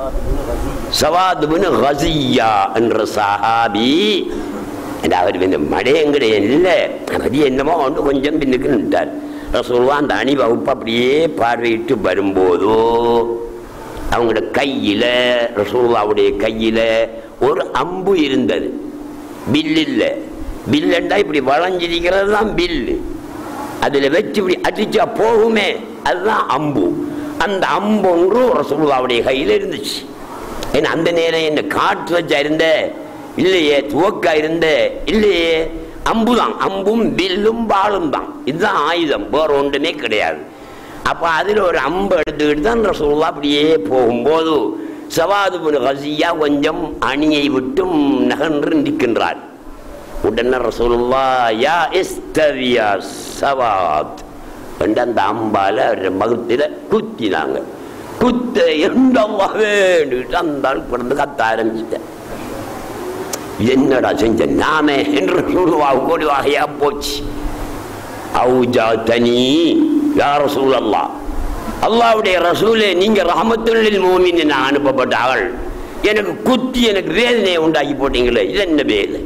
சவாதுபின் ஹசியா என்ற சஹாபி அந்த அவர் இந்த மடையங்கடைய இல்லை அது என்னமோ வந்து கொஞ்சம் பின்னுக்கு நின்றார் ரசூலுவா அந்த அணி வகுப்பு அப்படியே பார்வையிட்டு வரும்போதோ அவங்களோட கையில ரசூலுல்லாவுடைய கையில ஒரு அம்பு இருந்தது பில் இல்லை பில்லண்டா இப்படி வளைஞ்சிருக்கிறது தான் பில்லு அதில் வச்சு இப்படி அடிச்சா போகுமே அதுதான் அம்பு அந்த அம்பு ஒன்று ரசூலுல்லாவுடைய கையில் இருந்துச்சு ஏன்னா அந்த நேரம் என்ன காற்று வச்சா இருந்த இல்லையே துவக்கா இருந்த இல்லையே அம்பு தான் அம்பும் பில்லும் பாலும் தான் இதுதான் ஆயுதம் வேற ஒன்றுமே கிடையாது அப்போ அதில் ஒரு அம்பு எடுத்துக்கிட்டு தான் ரசூல்லா அப்படியே போகும்போது சவாது ஹசியா கொஞ்சம் அணியை விட்டும் நகன்று நிற்கின்றார் உடனே ரசூலுல்லா யா இஸ்தவியா சவாத் என்று அந்த அம்பால அவருடைய மகத்தில குத்தினாங்க குத்த எந்தம்மா வேண்டிட்டு அந்த ஆள் பிறந்து கத்த ஆரம்பிச்சிட்டேன் என்னடா செஞ்ச நாமே என்று சொல்லுவா கோடி வகையா போச்சு அவுஜா தனி யார் ரசூல் அல்லா அல்லாவுடைய ரசூலே நீங்க ரஹமத்துல்லில் மோமின் நான் அனுப்பப்பட்ட ஆள் எனக்கு குத்தி எனக்கு வேதனையை உண்டாக்கி போட்டீங்களே இது என்ன வேலை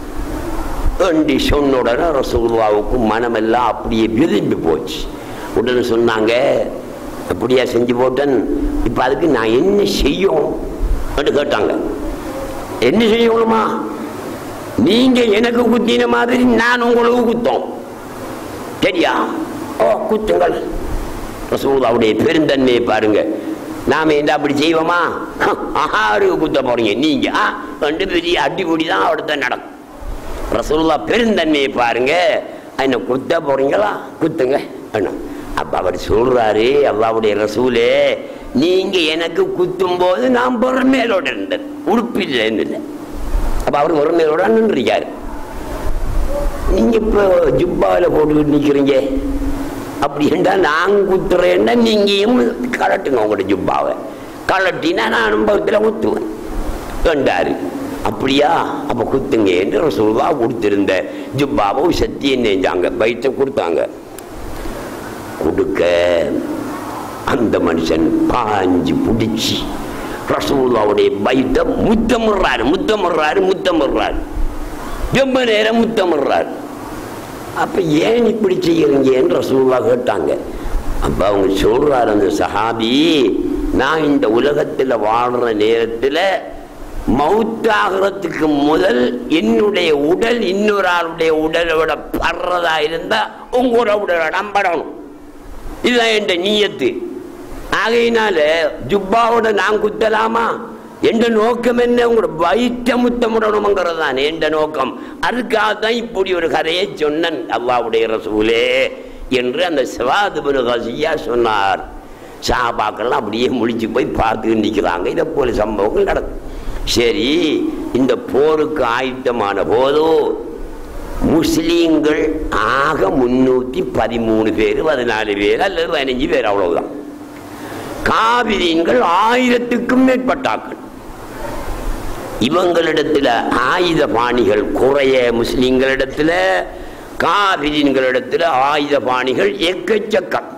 என்று சொன்ன உடனே ரசூலுல்லாவுக்கு மனமெல்லாம் அப்படியே விரும்பி போச்சு உடனே சொன்னாங்க அப்படியா செஞ்சு போட்டேன் இப்போ அதுக்கு நான் என்ன செய்யும் என்று கேட்டாங்க என்ன செய்யணுமா நீங்க எனக்கு குத்தின மாதிரி நான் உங்களுக்கு குத்தோம் சரியா ஓ குத்துங்கள் ரசூலுல்லாவுடைய பெருந்தன்மையை பாருங்க நாம என்ன அப்படி செய்வோமா ஆறு குத்த போறீங்க நீங்க ஆ ரெண்டு பெரிய அடிப்பொடி தான் அவர்தான் நடக்கும் ரசூலுல்லா பெருந்தன்மையை பாருங்க என்ன குத்த போறீங்களா குத்துங்க அண்ணா அப்ப அவர் சொல்றாரு அல்லாவுடைய ரசூலே நீங்க எனக்கு குத்தும் போது நான் பொறுமையோட இருந்தேன் உடுப்பில்லைன்னு இல்லை அப்ப அவர் பொறுமையோட நின்றுருக்காரு நீங்க இப்போ ஜுப்பாவில் போட்டுக்கிட்டு நிற்கிறீங்க அப்படி என்றால் நான் குத்துறேன்னா நீங்கியும் கலட்டுங்க உங்களோட ஜுப்பாவை கலட்டினா நான் அனுபவத்தில் குத்துவேன் கண்டாரு அப்படியா அப்ப குத்துங்க என்று ரசூலுல்லா கொடுத்திருந்த ஜுப்பாவை சத்தியை நெஞ்சாங்க வயிற்ற கொடுத்தாங்க கொடுக்க அந்த மனுஷன் பாஞ்சு பிடிச்சி ரசூலுல்லாவுடைய வயிற்ற முத்தமிடுறாரு முத்தமிடுறாரு முத்தமிடுறாரு ரொம்ப நேரம் முத்தமிடுறாரு அப்ப ஏன் இப்படி செய்யறீங்கன்னு ரசூல்லா கேட்டாங்க அப்ப அவங்க சொல்றாரு அந்த சஹாபி நான் இந்த உலகத்துல வாழ்ற நேரத்துல மவுத்தாகிறதுக்கு முதல் என்னுடைய உடல் இன்னொரு ஆளுடைய உடலை விட படுறதா இருந்தா உங்களோட உடலை நம்படணும் இதுதான் என் நீயத்து ஆகையினால ஜுப்பாவோட நான் குத்தலாமா எந்த நோக்கம் என்ன உங்களோட வயிற்ற முத்தமிடணுங்கிறது தான் எந்த நோக்கம் அதுக்காக தான் இப்படி ஒரு கதையை சொன்னன் அல்லாவுடைய ரசூலே என்று அந்த சிவாதுபுர கசியா சொன்னார் சாபாக்கள்லாம் அப்படியே முழிச்சு போய் பார்த்து நிற்கிறாங்க இதை போல சம்பவங்கள் நடக்கும் சரி இந்த போருக்கு ஆயத்தமான போதோ முஸ்லீம்கள் ஆக முன்னூத்தி பதிமூணு பேர் பதினாலு பேர் அல்லது பதினஞ்சு பேர் அவ்வளவுதான் காவிரியன்கள் ஆயிரத்துக்கும் மேற்பட்டாக்கள் இவங்களிடத்துல ஆயுத பாணிகள் குறைய முஸ்லிம்களிடத்துல காவிரின்களிடத்துல ஆயுத பாணிகள் எக்கச்சக்கம்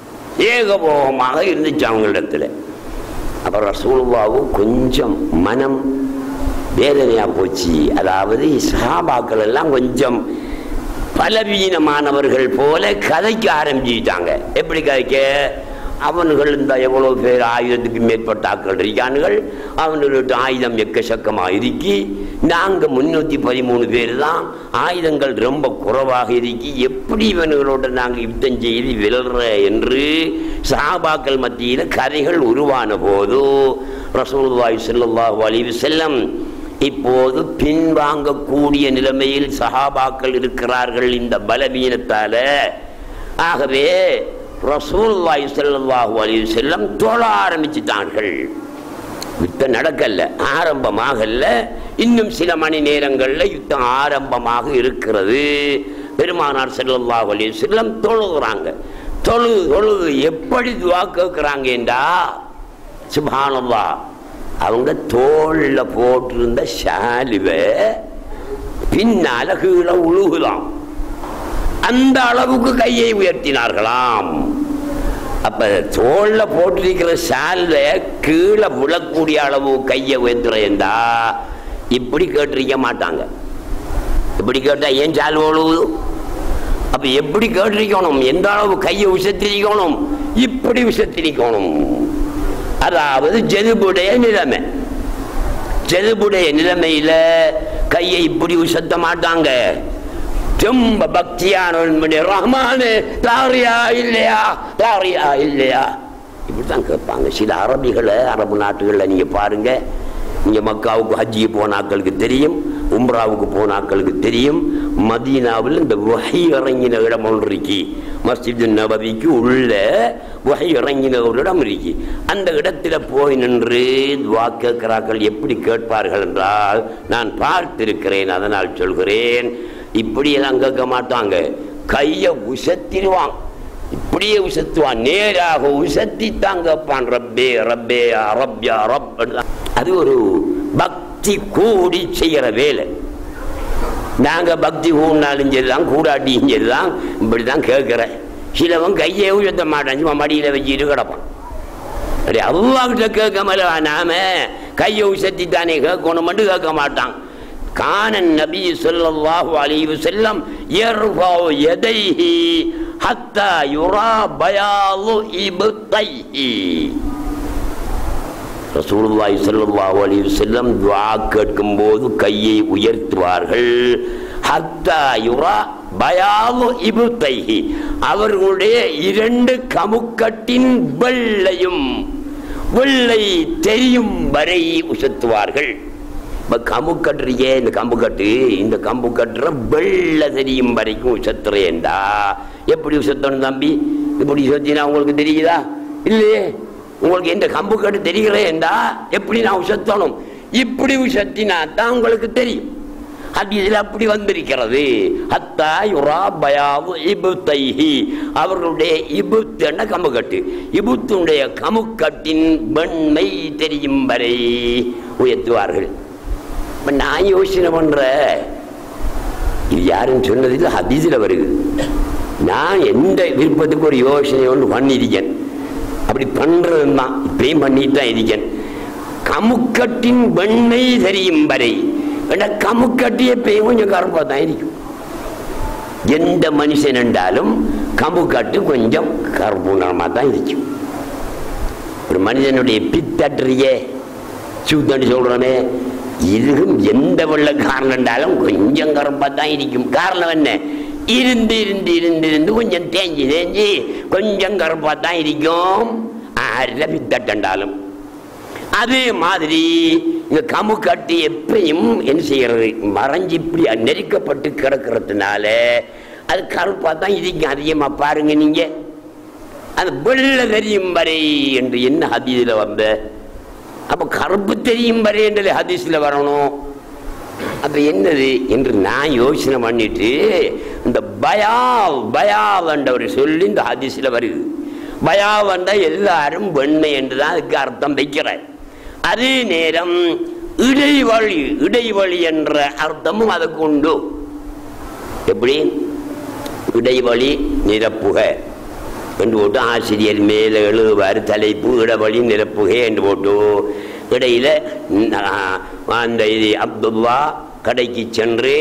ஏகபோகமாக இருந்துச்சு அவங்களிடத்துல அப்புறம் ரசூலுல்லாவும் கொஞ்சம் மனம் வேதனையா போச்சு அதாவது சஹாபாக்கள் எல்லாம் கொஞ்சம் பலவீனமானவர்கள் போல கதைக்க ஆரம்பிச்சுட்டாங்க எப்படி கதைக்க அவன்கள் இந்த எவ்வளவு பேர் ஆயுதத்துக்கு மேற்பட்ட ஆக்கள் இருக்கானுகள் அவனுடைய ஆயுதம் எக்கச்சக்கமாக இருக்கி நாங்கள் முன்னூற்றி பதிமூணு பேர் தான் ஆயுதங்கள் ரொம்ப குறைவாக இருக்கி எப்படி இவனுகளோட நாங்கள் யுத்தம் செய்து வெல்ற என்று சாபாக்கள் மத்தியில் கதைகள் உருவான போது ரசூலுல்லாஹி ஸல்லல்லாஹு அலைஹி வஸல்லம் இப்போது பின்வாங்கக்கூடிய நிலைமையில் சஹாபாக்கள் இருக்கிறார்கள் இந்த பலவீனத்தால ஆகவே ரசூலுல்லாஹி ஸல்லல்லாஹு அலைஹி வஸல்லம் தொழ ஆரம்பிச்சிட்டார்கள் யுத்தம் நடக்கல ஆரம்பமாகல இன்னும் சில மணி நேரங்கள்ல யுத்தம் ஆரம்பமாக இருக்கிறது பெருமானார் ஸல்லல்லாஹு அலைஹி வஸல்லம் தொழுகிறாங்க தொழு தொழுது எப்படி துவா கேட்குறாங்க என்றா சுபானல்லா அவங்க தோல்ல போட்டிருந்த ஷாலுவை பின்னால கீழே உழுகுலாம் அந்த அளவுக்கு கையை உயர்த்தினார்களாம் அப்ப தோல்ல போட்டிருக்கிற ஷால்ல கீழே விழக்கூடிய அளவு கையை உயர்த்துறேன்டா இப்படி கேட்டிருக்க மாட்டாங்க இப்படி கேட்டா ஏன் சால் ஒழுகுது அப்ப எப்படி கேட்டிருக்கணும் எந்த அளவு கையை உசத்திரிக்கணும் இப்படி உசத்திரிக்கணும் அதாவது ஜெதுபுடைய நிலைமை ஜெதுபுடைய நிலைமையில கையை இப்படி உசத்த மாட்டாங்க ரொம்ப பக்தியான ரஹ்மானு தாரியா இல்லையா தாரியா இல்லையா இப்படித்தான் கேட்பாங்க சில அரபிகளை அரபு நாட்டுகளில் நீங்க பாருங்க இங்க மக்காவுக்கு ஹஜ்ஜி போனாக்களுக்கு தெரியும் உம்ராவுக்கு போனாக்களுக்கு தெரியும் மதீனாவில் இந்த வகை இறங்கின இடம் ஒன்று இருக்கு மஸ்ஜித் நபவிக்கு உள்ள வகை இறங்கின ஒரு இடம் இருக்கு அந்த இடத்துல போய் நின்று துவா கேட்கிறார்கள் எப்படி கேட்பார்கள் என்றால் நான் பார்த்திருக்கிறேன் அதனால் சொல்கிறேன் இப்படியெல்லாம் கேட்க மாட்டாங்க கையை உசத்திடுவான் இப்படியே உசத்துவான் நேராக உசத்தித்தான் கேட்பான் ரப்பே ரப்பே ரப்யா ரப் அது ஒரு பக்தி கூடி செய்கிற வேலை நாங்க பக்தி கூடினாலும் சரிதான் கூடாட்டியும் சரிதான் இப்படி தான் கேட்குறேன் சிலவன் கையை உயர்த்த மாட்டான் சும்மா மடியில் வச்சுட்டு கிடப்பான் அப்படி அல்லாஹ்கிட்ட கேட்க மேல நாம கையை உசத்தி தானே கேட்கணும்னு கேட்க மாட்டான் கான நபி ஸல்லல்லாஹு அலைஹி வஸல்லம் யர்ஃபு யதைஹி ஹத்தா யுரா பயாலு இப்தைஹி ரசூலுல்லாஹி ஸல்லல்லாஹு அலைஹி வஸல்லம் துஆ கேட்கும்போது கையை உயர்த்துவார்கள் ஹத்தா யுரா பயாலு இப்தைஹி அவர்களுடைய இரண்டு கமுக்கட்டின் வெள்ளையும் வெள்ளை தெரியும் வரை உசத்துவார்கள் இப்ப கம்பு கட்டுறியே இந்த கம்பு கட்டு இந்த கம்பு கட்டுற வெள்ள தெரியும் வரைக்கும் உசத்துறேன்டா எப்படி உசத்தணும் தம்பி இப்படி சொத்தினா உங்களுக்கு தெரியுதா இல்லையே உங்களுக்கு எந்த கம்பு கட்டு தெரிகிறேன்டா எப்படி நான் உசத்தணும் இப்படி உசத்தினா தான் உங்களுக்கு தெரியும் ஹதீஸில் அப்படி வந்திருக்கிறது ஹத்தா யுரா பயாவு இபுத்தைஹி அவர்களுடைய இபுத் என்ற கமுக்கட்டு இபுத்துடைய கமுக்கட்டின் வெண்மை தெரியும் வரை உயர்த்துவார்கள் இப்ப நான் யோசனை பண்ற இது யாரும் சொன்னதில்லை ஹதீஸில் வருது நான் எந்த விருப்பத்துக்கு ஒரு யோசனை ஒன்று பண்ணியிருக்கேன் அப்படி பண்றது தான் இப்பயும் பண்ணிட்டு தான் இருக்கேன் கமுக்கட்டின் வெண்மை தெரியும் வரை ஏன்னா கமுக்கட்டி எப்பயும் கொஞ்சம் கருப்பாக தான் இருக்கும் எந்த மனுஷன் என்றாலும் கமுக்கட்டு கொஞ்சம் கருப்பு நிறமாக தான் இருக்கும் ஒரு மனிதனுடைய பித்தற்றியே சூத்தன்னு சொல்றோமே இதுவும் எந்த வெள்ள காரணம் என்றாலும் கொஞ்சம் கருப்பாக தான் இருக்கும் காரணம் என்ன இருந்து இருந்து இருந்து இருந்து கொஞ்சம் தேஞ்சி தேஞ்சி கொஞ்சம் கருப்பாக தான் இருக்கும் ஆறில் பித்தட்டண்டாலும் அதே மாதிரி இந்த கமு கட்டி எப்பயும் என்ன செய்யறது மறைஞ்சு இப்படி நெருக்கப்பட்டு கிடக்கிறதுனால அது கருப்பாக தான் இருக்கும் அதிகமாக பாருங்க நீங்க அது வெள்ள தெரியும் வரை என்று என்ன ஹதீஸில் வந்த அப்போ கருப்பு தெரியும் வரை என்று ஹதீஸில் வரணும் அப்ப என்னது என்று நான் யோசனை பண்ணிட்டு இந்த பயாவ் பயாவ் என்ற ஒரு சொல்லி இந்த ஹதீஸில் வருது பயாவ் என்ற எல்லாரும் வெண்மை என்று தான் அதுக்கு அர்த்தம் வைக்கிறேன் அதே நேரம் இடைவழி இடைவழி என்ற அர்த்தமும் அதுக்கு உண்டு எப்படி இடைவழி நிரப்புக என்று போட்டு ஆசிரியர் மேலே எழுதுவார் தலைப்பு இடைவழி நிரப்புக என்று போட்டு இடையில ந- அந்த இது அப்துல்லா கடைக்கு சென்று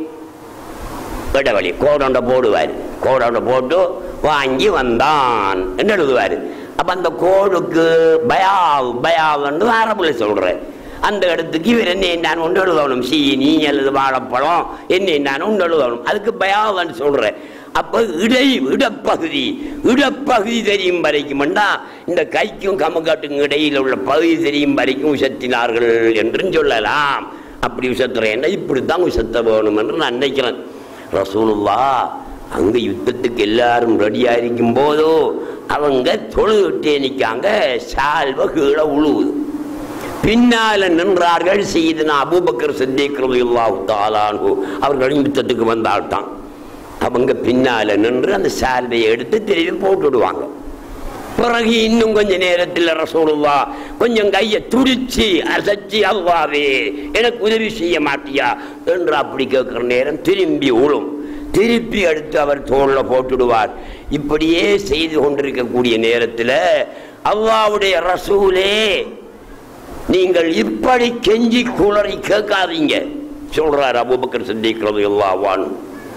இடைவெளி கோடொண்ட போடுவார் கோடொண்ட போட்டு வாங்கி வந்தான் என்று எழுதுவார் அப்ப அந்த கோடுக்கு பயாவ் பயாவ்னு அரபுல சொல்றேன் அந்த இடத்துக்கு இவர் என்ன நான் ஒன்று எழுதணும் சீனி அல்லது வாழைப்பழம் என்ன நான் ஒன்று எழுதணும் அதுக்கு பயாவன்னு சொல்றேன் அப்ப இடை இடப்பகுதி இடப்பகுதி தெரியும் வரைக்கும்டா இந்த கைக்கும் கமக்காட்டுக்கும் இடையில் உள்ள பகுதி தெரியும் வரைக்கும் உசத்தினார்கள் என்றும் சொல்லலாம் அப்படி உசத்துறேன் இப்படித்தான் உசத்த வேணும் என்று நான் நினைக்கிறேன் ரசூலுல்லா அங்க யுத்தத்துக்கு எல்லாரும் ரெடியா இருக்கும் போதோ அவங்க தொழுவிட்டே நிக்காங்க சால்வ கீழே உழுவுது பின்னால நின்றார்கள் செய்தனா அபூபக்கர் சித்திக் ரலியல்லாஹு தாலான்ஹு அவர்கள் யுத்தத்துக்கு வந்தால்தான் அவங்க பின்னால நின்று அந்த சால்வையை எடுத்து திரும்பி போட்டு விடுவாங்க பிறகு இன்னும் கொஞ்ச நேரத்தில் ரசூலுல்லா கொஞ்சம் கையை துடிச்சு அசைச்சு அவ்வாவே எனக்கு உதவி செய்ய மாட்டியா என்று அப்படி கேட்கிற நேரம் திரும்பி உழும் திருப்பி எடுத்து அவர் தோல்ல போட்டுடுவார் இப்படியே செய்து கொண்டிருக்கக்கூடிய நேரத்தில் அல்லாவுடைய ரசூலே நீங்கள் இப்படி கெஞ்சி குளறி கேட்காதீங்க சொல்றார் அபூபக்கர் சித்திக் ரலியல்லாஹு அன்ஹு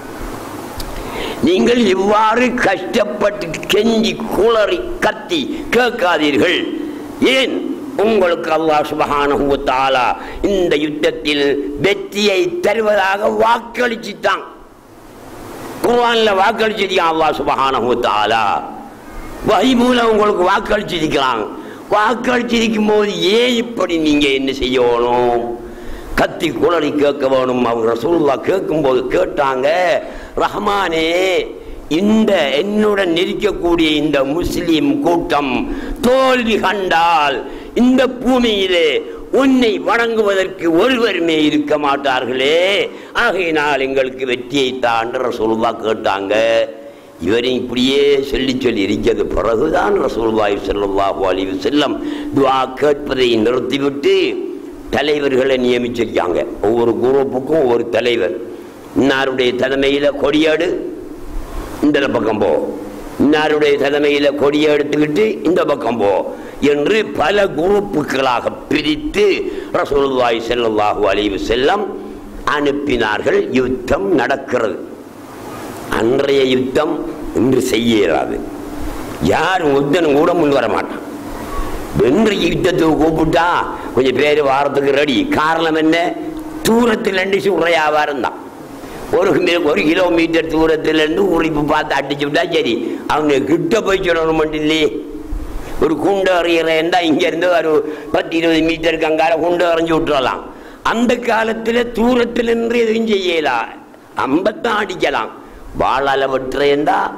நீங்கள் இவ்வாறு கஷ்டப்பட்டு கெஞ்சி குளறி கத்தி கேட்காதீர்கள் ஏன் உங்களுக்கு அல்லாஹ் சுபஹானஹு வ தஆலா இந்த யுத்தத்தில் வெற்றியை தருவதாக வாக்களிச்சுட்டான் குர்ஆன்ல வாக்களிச்சிருக்கான் அல்லாஹ் சுபஹானஹு வ தஆலா வஹி மூலம் உங்களுக்கு வாக்களிச்சிருக்கிறான் வாக்களிச்சிருக்கும் போது ஏன் இப்படி நீங்க என்ன செய்யணும் கத்தி குளறி கேட்க வேணும் அவங்க ரசூலுல்லா கேட்கும்போது கேட்டாங்க ரஹ்மானே இந்த என்னுடன் இருக்கக்கூடிய இந்த முஸ்லிம் கூட்டம் தோல்வி கண்டால் இந்த பூமியிலே உன்னை வணங்குவதற்கு ஒருவருமே இருக்க மாட்டார்களே ஆகையினால் எங்களுக்கு வெற்றியை தாண்டு ரசூலுல்லா கேட்டாங்க இவரையும் இப்படியே சொல்லி சொல்லி இருக்கிறது பிறகுதான் ரசூலுல்லாஹி ஸல்லல்லாஹு அலைஹி வஸல்லம் துஆ கேட்பதை நிறுத்திவிட்டு தலைவர்களை நியமிச்சிருக்காங்க ஒவ்வொரு குரூப்புக்கும் ஒவ்வொரு தலைவர் இன்னாருடைய தலைமையில கொடியாடு இந்த பக்கம் போ இன்னாருடைய தலைமையில கொடியை எடுத்துக்கிட்டு இந்த பக்கம் போ என்று பல குரூப்புகளாக பிரித்து ரசூலுல்லாஹி ஸல்லல்லாஹு அலைஹி வஸல்லம் அனுப்பினார்கள் யுத்தம் நடக்கிறது அன்றைய யுத்தம் இன்று செய்ய இயலாது யாரும் யுத்தம் கூட முன் வர மாட்டான் இன்றைக்கு யுத்தத்துக்கு கூப்பிட்டா கொஞ்சம் பேர் வாரத்துக்கு ரெடி காரணம் என்ன தூரத்தில் ரெண்டு சுடுற வியாபாரம் தான் ஒரு மி- ஒரு கிலோமீட்டர் தூரத்துல இருந்து உரிப்பு பார்த்து அடிச்சு விட்டா சரி அவங்க கிட்ட போய் சொல்லணும் மட்டும் இல்லையே ஒரு குண்டு எறிகிறேன்டா இங்க இருந்து ஒரு பத்து இருபது மீட்டருக்கு அங்கால குண்டு எறிஞ்சு விட்டுறலாம் அந்த காலத்துல தூரத்தில் நின்று எதுவும் செய்யலாம் அம்பத்தான் அடிக்கலாம் வாழால வெட்டுறேன்டா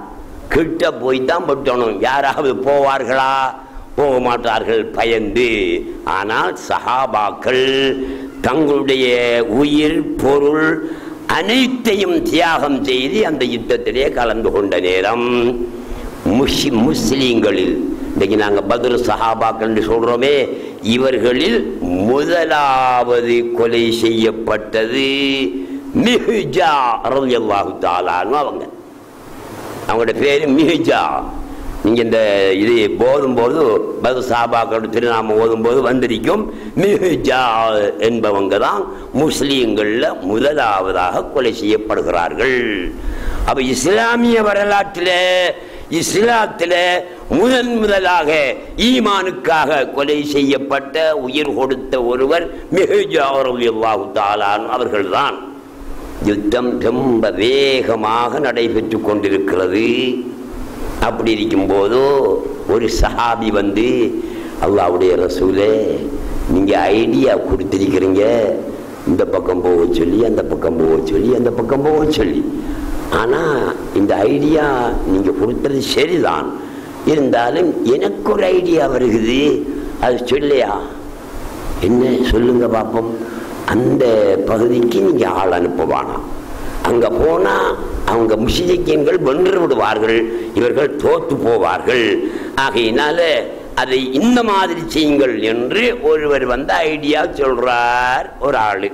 கிட்ட போய் தான் பட்டணும் யாராவது போவார்களா போக மாட்டார்கள் பயந்து ஆனால் சஹாபாக்கள் தங்களுடைய உயிர் பொருள் அனைத்தையும் தியாகம் செய்து அந்த யுத்தத்திலே கலந்து கொண்ட நேரம் முஷி முஸ்லீம்களில் இன்னைக்கு நாங்கள் பத்ரு சஹாபாக்கள் என்று சொல்றோமே இவர்களில் முதலாவது கொலை செய்யப்பட்டது மிஹ்ஜா ரலியல்லாஹு தாலான்னு அவங்க அவங்களோட பேரு மிஹ்ஜா நீங்க இந்த இது போதும் போது பது சாபாக்களோட திருநாமம் ஓதும் போது வந்திருக்கும் மிஹ்ஜா என்பவங்க தான் முஸ்லீம்கள்ல முதலாவதாக கொலை செய்யப்படுகிறார்கள் அப்ப இஸ்லாமிய வரலாற்றில் இஸ்லாத்தில் முதன் முதலாக ஈமானுக்காக கொலை செய்யப்பட்ட உயிர் கொடுத்த ஒருவர் மிகுஜாவுல்லாஹு தாலான் அவர்கள்தான் யுத்தம் ரொம்ப வேகமாக நடைபெற்று கொண்டிருக்கிறது அப்படி இருக்கும்போதோ ஒரு சஹாபி வந்து அல்லாவுடைய ரசூலே நீங்க ஐடியா கொடுத்திருக்கிறீங்க இந்த பக்கம் போக சொல்லி அந்த பக்கம் போக சொல்லி அந்த பக்கம் போக சொல்லி ஆனா இந்த ஐடியா நீங்க கொடுத்தது சரிதான் இருந்தாலும் எனக்கு ஒரு ஐடியா வருகுது அது சொல்லையா என்ன சொல்லுங்க பாப்போம் அந்த பகுதிக்கு நீங்க ஆள் அனுப்புவானா அங்க போனா அவங்க முஷிதிக்கியன்கள் வென்று விடுவார்கள் இவர்கள் தோத்து போவார்கள் ஆகையினால அதை இந்த மாதிரி செய்யுங்கள் என்று ஒருவர் வந்து ஐடியா சொல்றார் ஒரு ஆளு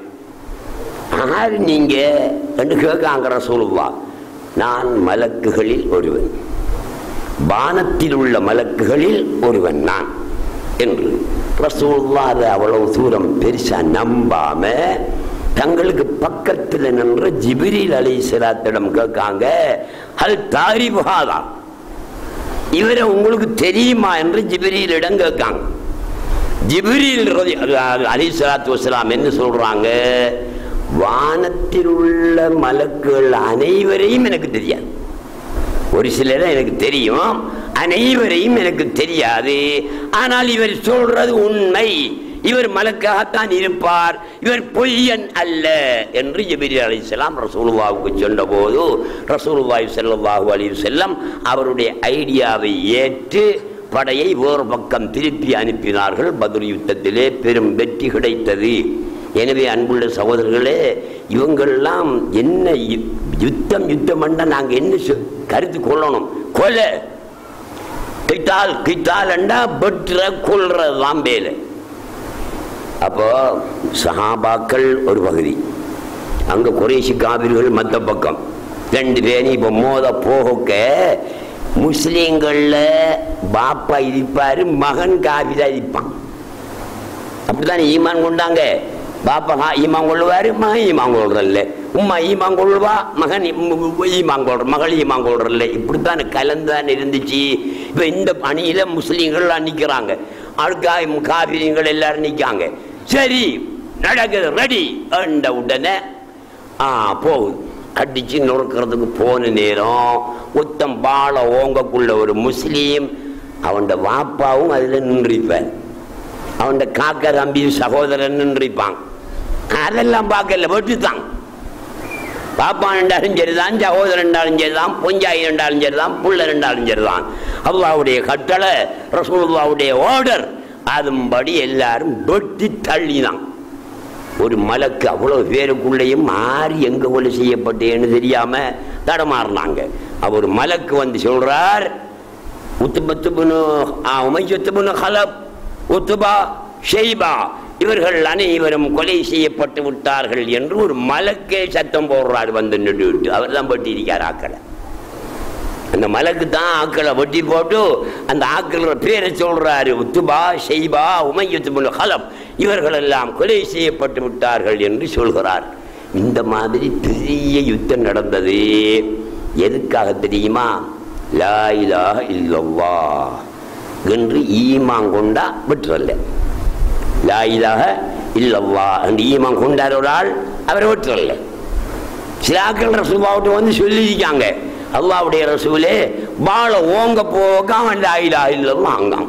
ஆறு நீங்க என்று கேட்காங்கிற சொல்லுவா நான் மலக்குகளில் ஒருவன் வானத்தில் உள்ள மலக்குகளில் ஒருவன் நான் என்று ரசூல்லா அதை அவ்வளவு தூரம் பெருசா நம்பாம தங்களுக்கு பக்கத்தில் நின்ற ஜிபிரில் அலி சிலாத்திடம் கேட்காங்க அது தாரிபுகாதா இவரை உங்களுக்கு தெரியுமா என்று ஜிபிரியிலிடம் கேட்காங்க ஜிபிரில் அலி சலாத்து வசலாம் என்ன சொல்றாங்க வானத்தில் உள்ள மலக்குகள் அனைவரையும் எனக்கு தெரியாது ஒரு சிலரை எனக்கு தெரியும் அனைவரையும் எனக்கு தெரியாது ஆனால் இவர் சொல்றது உண்மை இவர் மலக்காகத்தான் இருப்பார் இவர் பொய்யன் அல்ல என்று ஜபிரி அலிசலாம் ரசூலுவாவுக்கு சொன்னபோது ரசூலுவாய் செல்லவாஹு அலி செல்லம் அவருடைய ஐடியாவை ஏற்று படையை வேறு பக்கம் திருப்பி அனுப்பினார்கள் பத்ர் யுத்தத்திலே பெரும் வெற்றி கிடைத்தது எனவே அன்புள்ள சகோதரர்களே இவங்கெல்லாம் என்ன யு- யுத்தம் யுத்தம் பண்ண நாங்க என்ன சொ- கருத்து கொள்ளணும் கொலை கிட்டால் கிட்டால் என்றா பெற்ற கொள்றதுதான் வேலை அப்போ சஹாபாக்கள் ஒரு பகுதி அங்க குறைசி காவிர்கள் மத்த பக்கம் ரெண்டு பேரும் இப்ப மோத போக முஸ்லீம்கள்ல பாப்பா இருப்பாரு மகன் காவிதா இருப்பான் அப்படித்தானே ஈமான் கொண்டாங்க பாப்பா ஹா- ஈமான் கொள்ளுவாரு மகன் ஈமான் கொள்றல்ல உம்மா ஈமான் கொள்வா மகன் இம்- ஈமான் கொள்ற மகள் ஈமான் கொள்றல்ல இப்படித்தான் கலந்தான் இருந்துச்சு இப்ப இந்த அணியில முஸ்லீம்கள் நிக்கிறாங்க ஆளுக்காய் காவிரியங்கள் எல்லாரும் நிக்காங்க சரி நடக்குது ரெடி என்ற உடனே ஆ போகுது அடிச்சு நொறுக்கிறதுக்கு போன நேரம் உத்தம் பால ஓங்கக்குள்ள ஒரு முஸ்லீம் அவன் வாப்பாவும் அதுல நின்றிருப்பார் அவன் காக்க தம்பி சகோதரன் நின்றிருப்பான் அதெல்லாம் பார்க்கல வெட்டுத்தான் பாப்பான் ரெண்டாலும் சரிதான் சகோதரன் ரெண்டாலும் சரிதான் பொஞ்சாயி ரெண்டாலும் சரிதான் புள்ள ரெண்டாலும் சரிதான் அல்லாவுடைய கட்டளை ரசூலுல்லாவுடைய ஆர்டர் அதுபடி எல்லாரும் வெட்டி தள்ளினான் ஒரு மலக்கு அவ்வளவு பேருக்குள்ளேயும் மாறி எங்க கொலை செய்யப்பட்டேன்னு தெரியாம தடமாறினாங்க அவர் மலக்கு வந்து சொல்றார் உத்துபத்துபுனு உமைச்சுத்துபுனு ஹலப் உத்துபா ஷெய்பா இவர்கள் அனைவரும் கொலை செய்யப்பட்டு விட்டார்கள் என்று ஒரு மலக்கே சத்தம் போடுறார் வந்து நின்று அவர் தான் பட்டி இருக்கார் ஆக்களை அந்த மலக்கு தான் ஆக்களை வெட்டி போட்டு அந்த ஆக்களோட பேரை சொல்றாரு உத்துபா ஷெய்பா உமையத்துபுல் ஹலப் இவர்கள் எல்லாம் கொலை செய்யப்பட்டு விட்டார்கள் என்று சொல்கிறார் இந்த மாதிரி பெரிய யுத்தம் நடந்தது எதுக்காக தெரியுமா லா இலாஹ இல்லல்லாஹ் என்று ஈமான் கொண்டா விட்டுறல்ல லா இலாஹ இல்லல்லாஹ் என்று ஈமான் கொண்டார் ஒரு ஆள் அவரை விட்டுறல்ல சிலாக்கள் ரசூபாவிட்ட வந்து சொல்லியிருக்காங்க அல்லாவுடைய ரசூலே வாழ ஓங்க போக அவன் லாயிலா இல்லவும் ஆங்கான்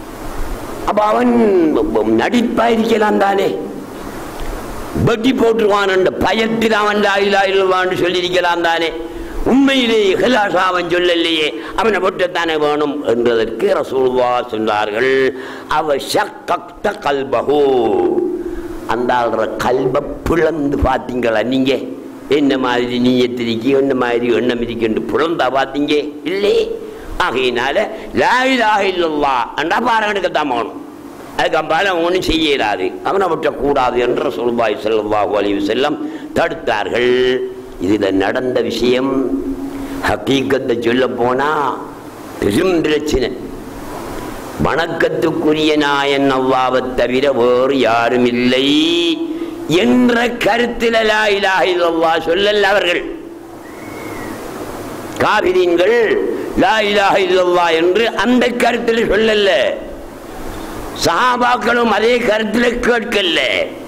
அப்ப அவன் நடிப்பா இருக்கலாம் தானே வெட்டி போட்டுருவான் என்ற பயத்தில் அவன் லாயிலா இல்லவான்னு சொல்லியிருக்கலாம் தானே உண்மையிலே இஹ்லாஸ் அவன் சொல்லலையே அவனை விட்டுத்தானே வேணும் என்றதற்கு ரசூலுவா சொன்னார்கள் அவ ஷக்கக்த கல்பஹு அந்த ஆள்ற கல்ப பிளந்து பார்த்தீங்களா நீங்க என்ன மாதிரி நீயத்திரிக்கு என்ன மாதிரி எண்ணம் இருக்குன்னு பிளந்தா பார்த்தீங்க இல்லை ஆகையினால லா இலாஹ இல்லல்லாஹ் என்றா பாராயணக்கத்தான் போகணும் அதுக்கு அப்பால ஒன்றும் செய்யலாது அவனை விட்டக்கூடாது என்று சொல்வாய் செல்வாஹு அலைஹி செல்லம் தடுத்தார்கள் இதில் நடந்த விஷயம் ஹக்கீக்கத்தை சொல்ல போனா பெரும் பிரச்சனை வணக்கத்துக்குரிய நாயன் அவ்வாவை தவிர வேறு யாரும் இல்லை என்ற கருத்தில் லா இலாஹ இல்லல்லாஹ் சொல்லல அவர்கள் காவிரீன்கள் லா இலாஹ இல்லல்லாஹ் என்று அந்த கருத்தில் சொல்லல சஹாபாக்களும் அதே கருத்தில் கேட்கல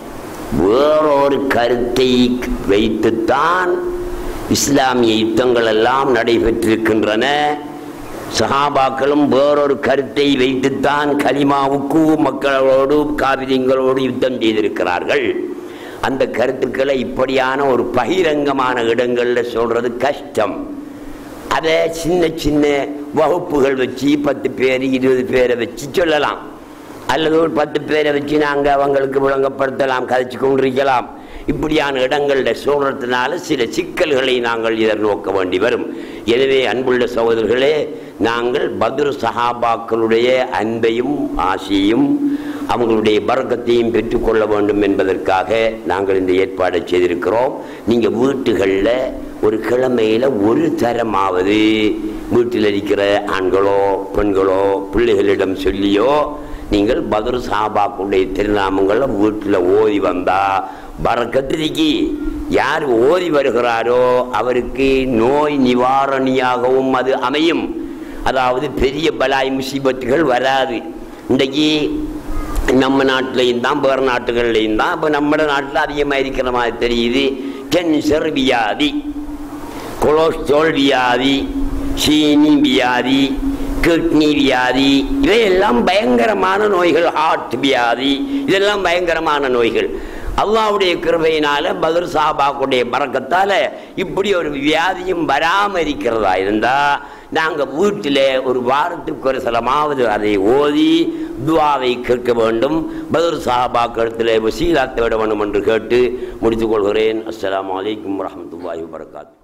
வேறொரு கருத்தை வைத்துத்தான் இஸ்லாமிய யுத்தங்கள் எல்லாம் நடைபெற்றிருக்கின்றன சஹாபாக்களும் வேறொரு கருத்தை வைத்துத்தான் கலிமாவுக்கு மக்களோடு காவிரிங்களோடு யுத்தம் செய்திருக்கிறார்கள் அந்த கருத்துக்களை இப்படியான ஒரு பகிரங்கமான இடங்கள்ல சொல்றது கஷ்டம் அதை சின்ன சின்ன வகுப்புகள் வச்சு பத்து பேர் இருபது பேரை வச்சு சொல்லலாம் அல்லது ஒரு பத்து பேரை வச்சு நாங்கள் அவங்களுக்கு விளங்கப்படுத்தலாம் கதைச்சு கொண்டிருக்கலாம் இப்படியான இடங்களில் சொல்றதுனால சில சிக்கல்களை நாங்கள் எதிர்நோக்க வேண்டி வரும் எனவே அன்புள்ள சகோதரர்களே நாங்கள் பத்ரு சஹாபாக்களுடைய அன்பையும் ஆசையும் அவங்களுடைய பறக்கத்தையும் பெற்றுக்கொள்ள வேண்டும் என்பதற்காக நாங்கள் இந்த ஏற்பாடை செய்திருக்கிறோம் நீங்கள் வீட்டுகளில் ஒரு கிழமையில் ஒரு தரமாவது வீட்டில் இருக்கிற ஆண்களோ பெண்களோ பிள்ளைகளிடம் சொல்லியோ நீங்கள் பத்ரு சாபாக்குடைய திருநாமங்களை வீட்டில் ஓதி வந்தா பறக்கத்திரிக்கி யார் ஓதி வருகிறாரோ அவருக்கு நோய் நிவாரணியாகவும் அது அமையும் அதாவது பெரிய பலாய் முசீபத்துகள் வராது இன்றைக்கு நம்ம நாட்டிலையும் தான் வேறு நாட்டுகள்லையும் தான் இப்போ நம்ம நாட்டில் அதிகமாக இருக்கிற மாதிரி தெரியுது கேன்சர் வியாதி கொலஸ்ட்ரால் வியாதி சீனி வியாதி கிட்னி வியாதி இவையெல்லாம் பயங்கரமான நோய்கள் ஹார்ட் வியாதி இதெல்லாம் பயங்கரமான நோய்கள் அல்லாவுடைய கிருபையினால பதர் சாபாக்குடைய பறக்கத்தால இப்படி ஒரு வியாதியும் வராம இருக்கிறதா இருந்தா நாங்க வீட்டில் ஒரு வாரத்துக்கு ஒரு சிலமாவது அதை ஓதி துவாவை கேட்க வேண்டும் பதர் சாபாக்களத்தில் வசீலாத்தை விட வேண்டும் என்று கேட்டு முடித்துக் கொள்கிறேன் அஸ்ஸலாமு அலைக்கும் வரஹ்மத்துல்லாஹி வபரகாத்து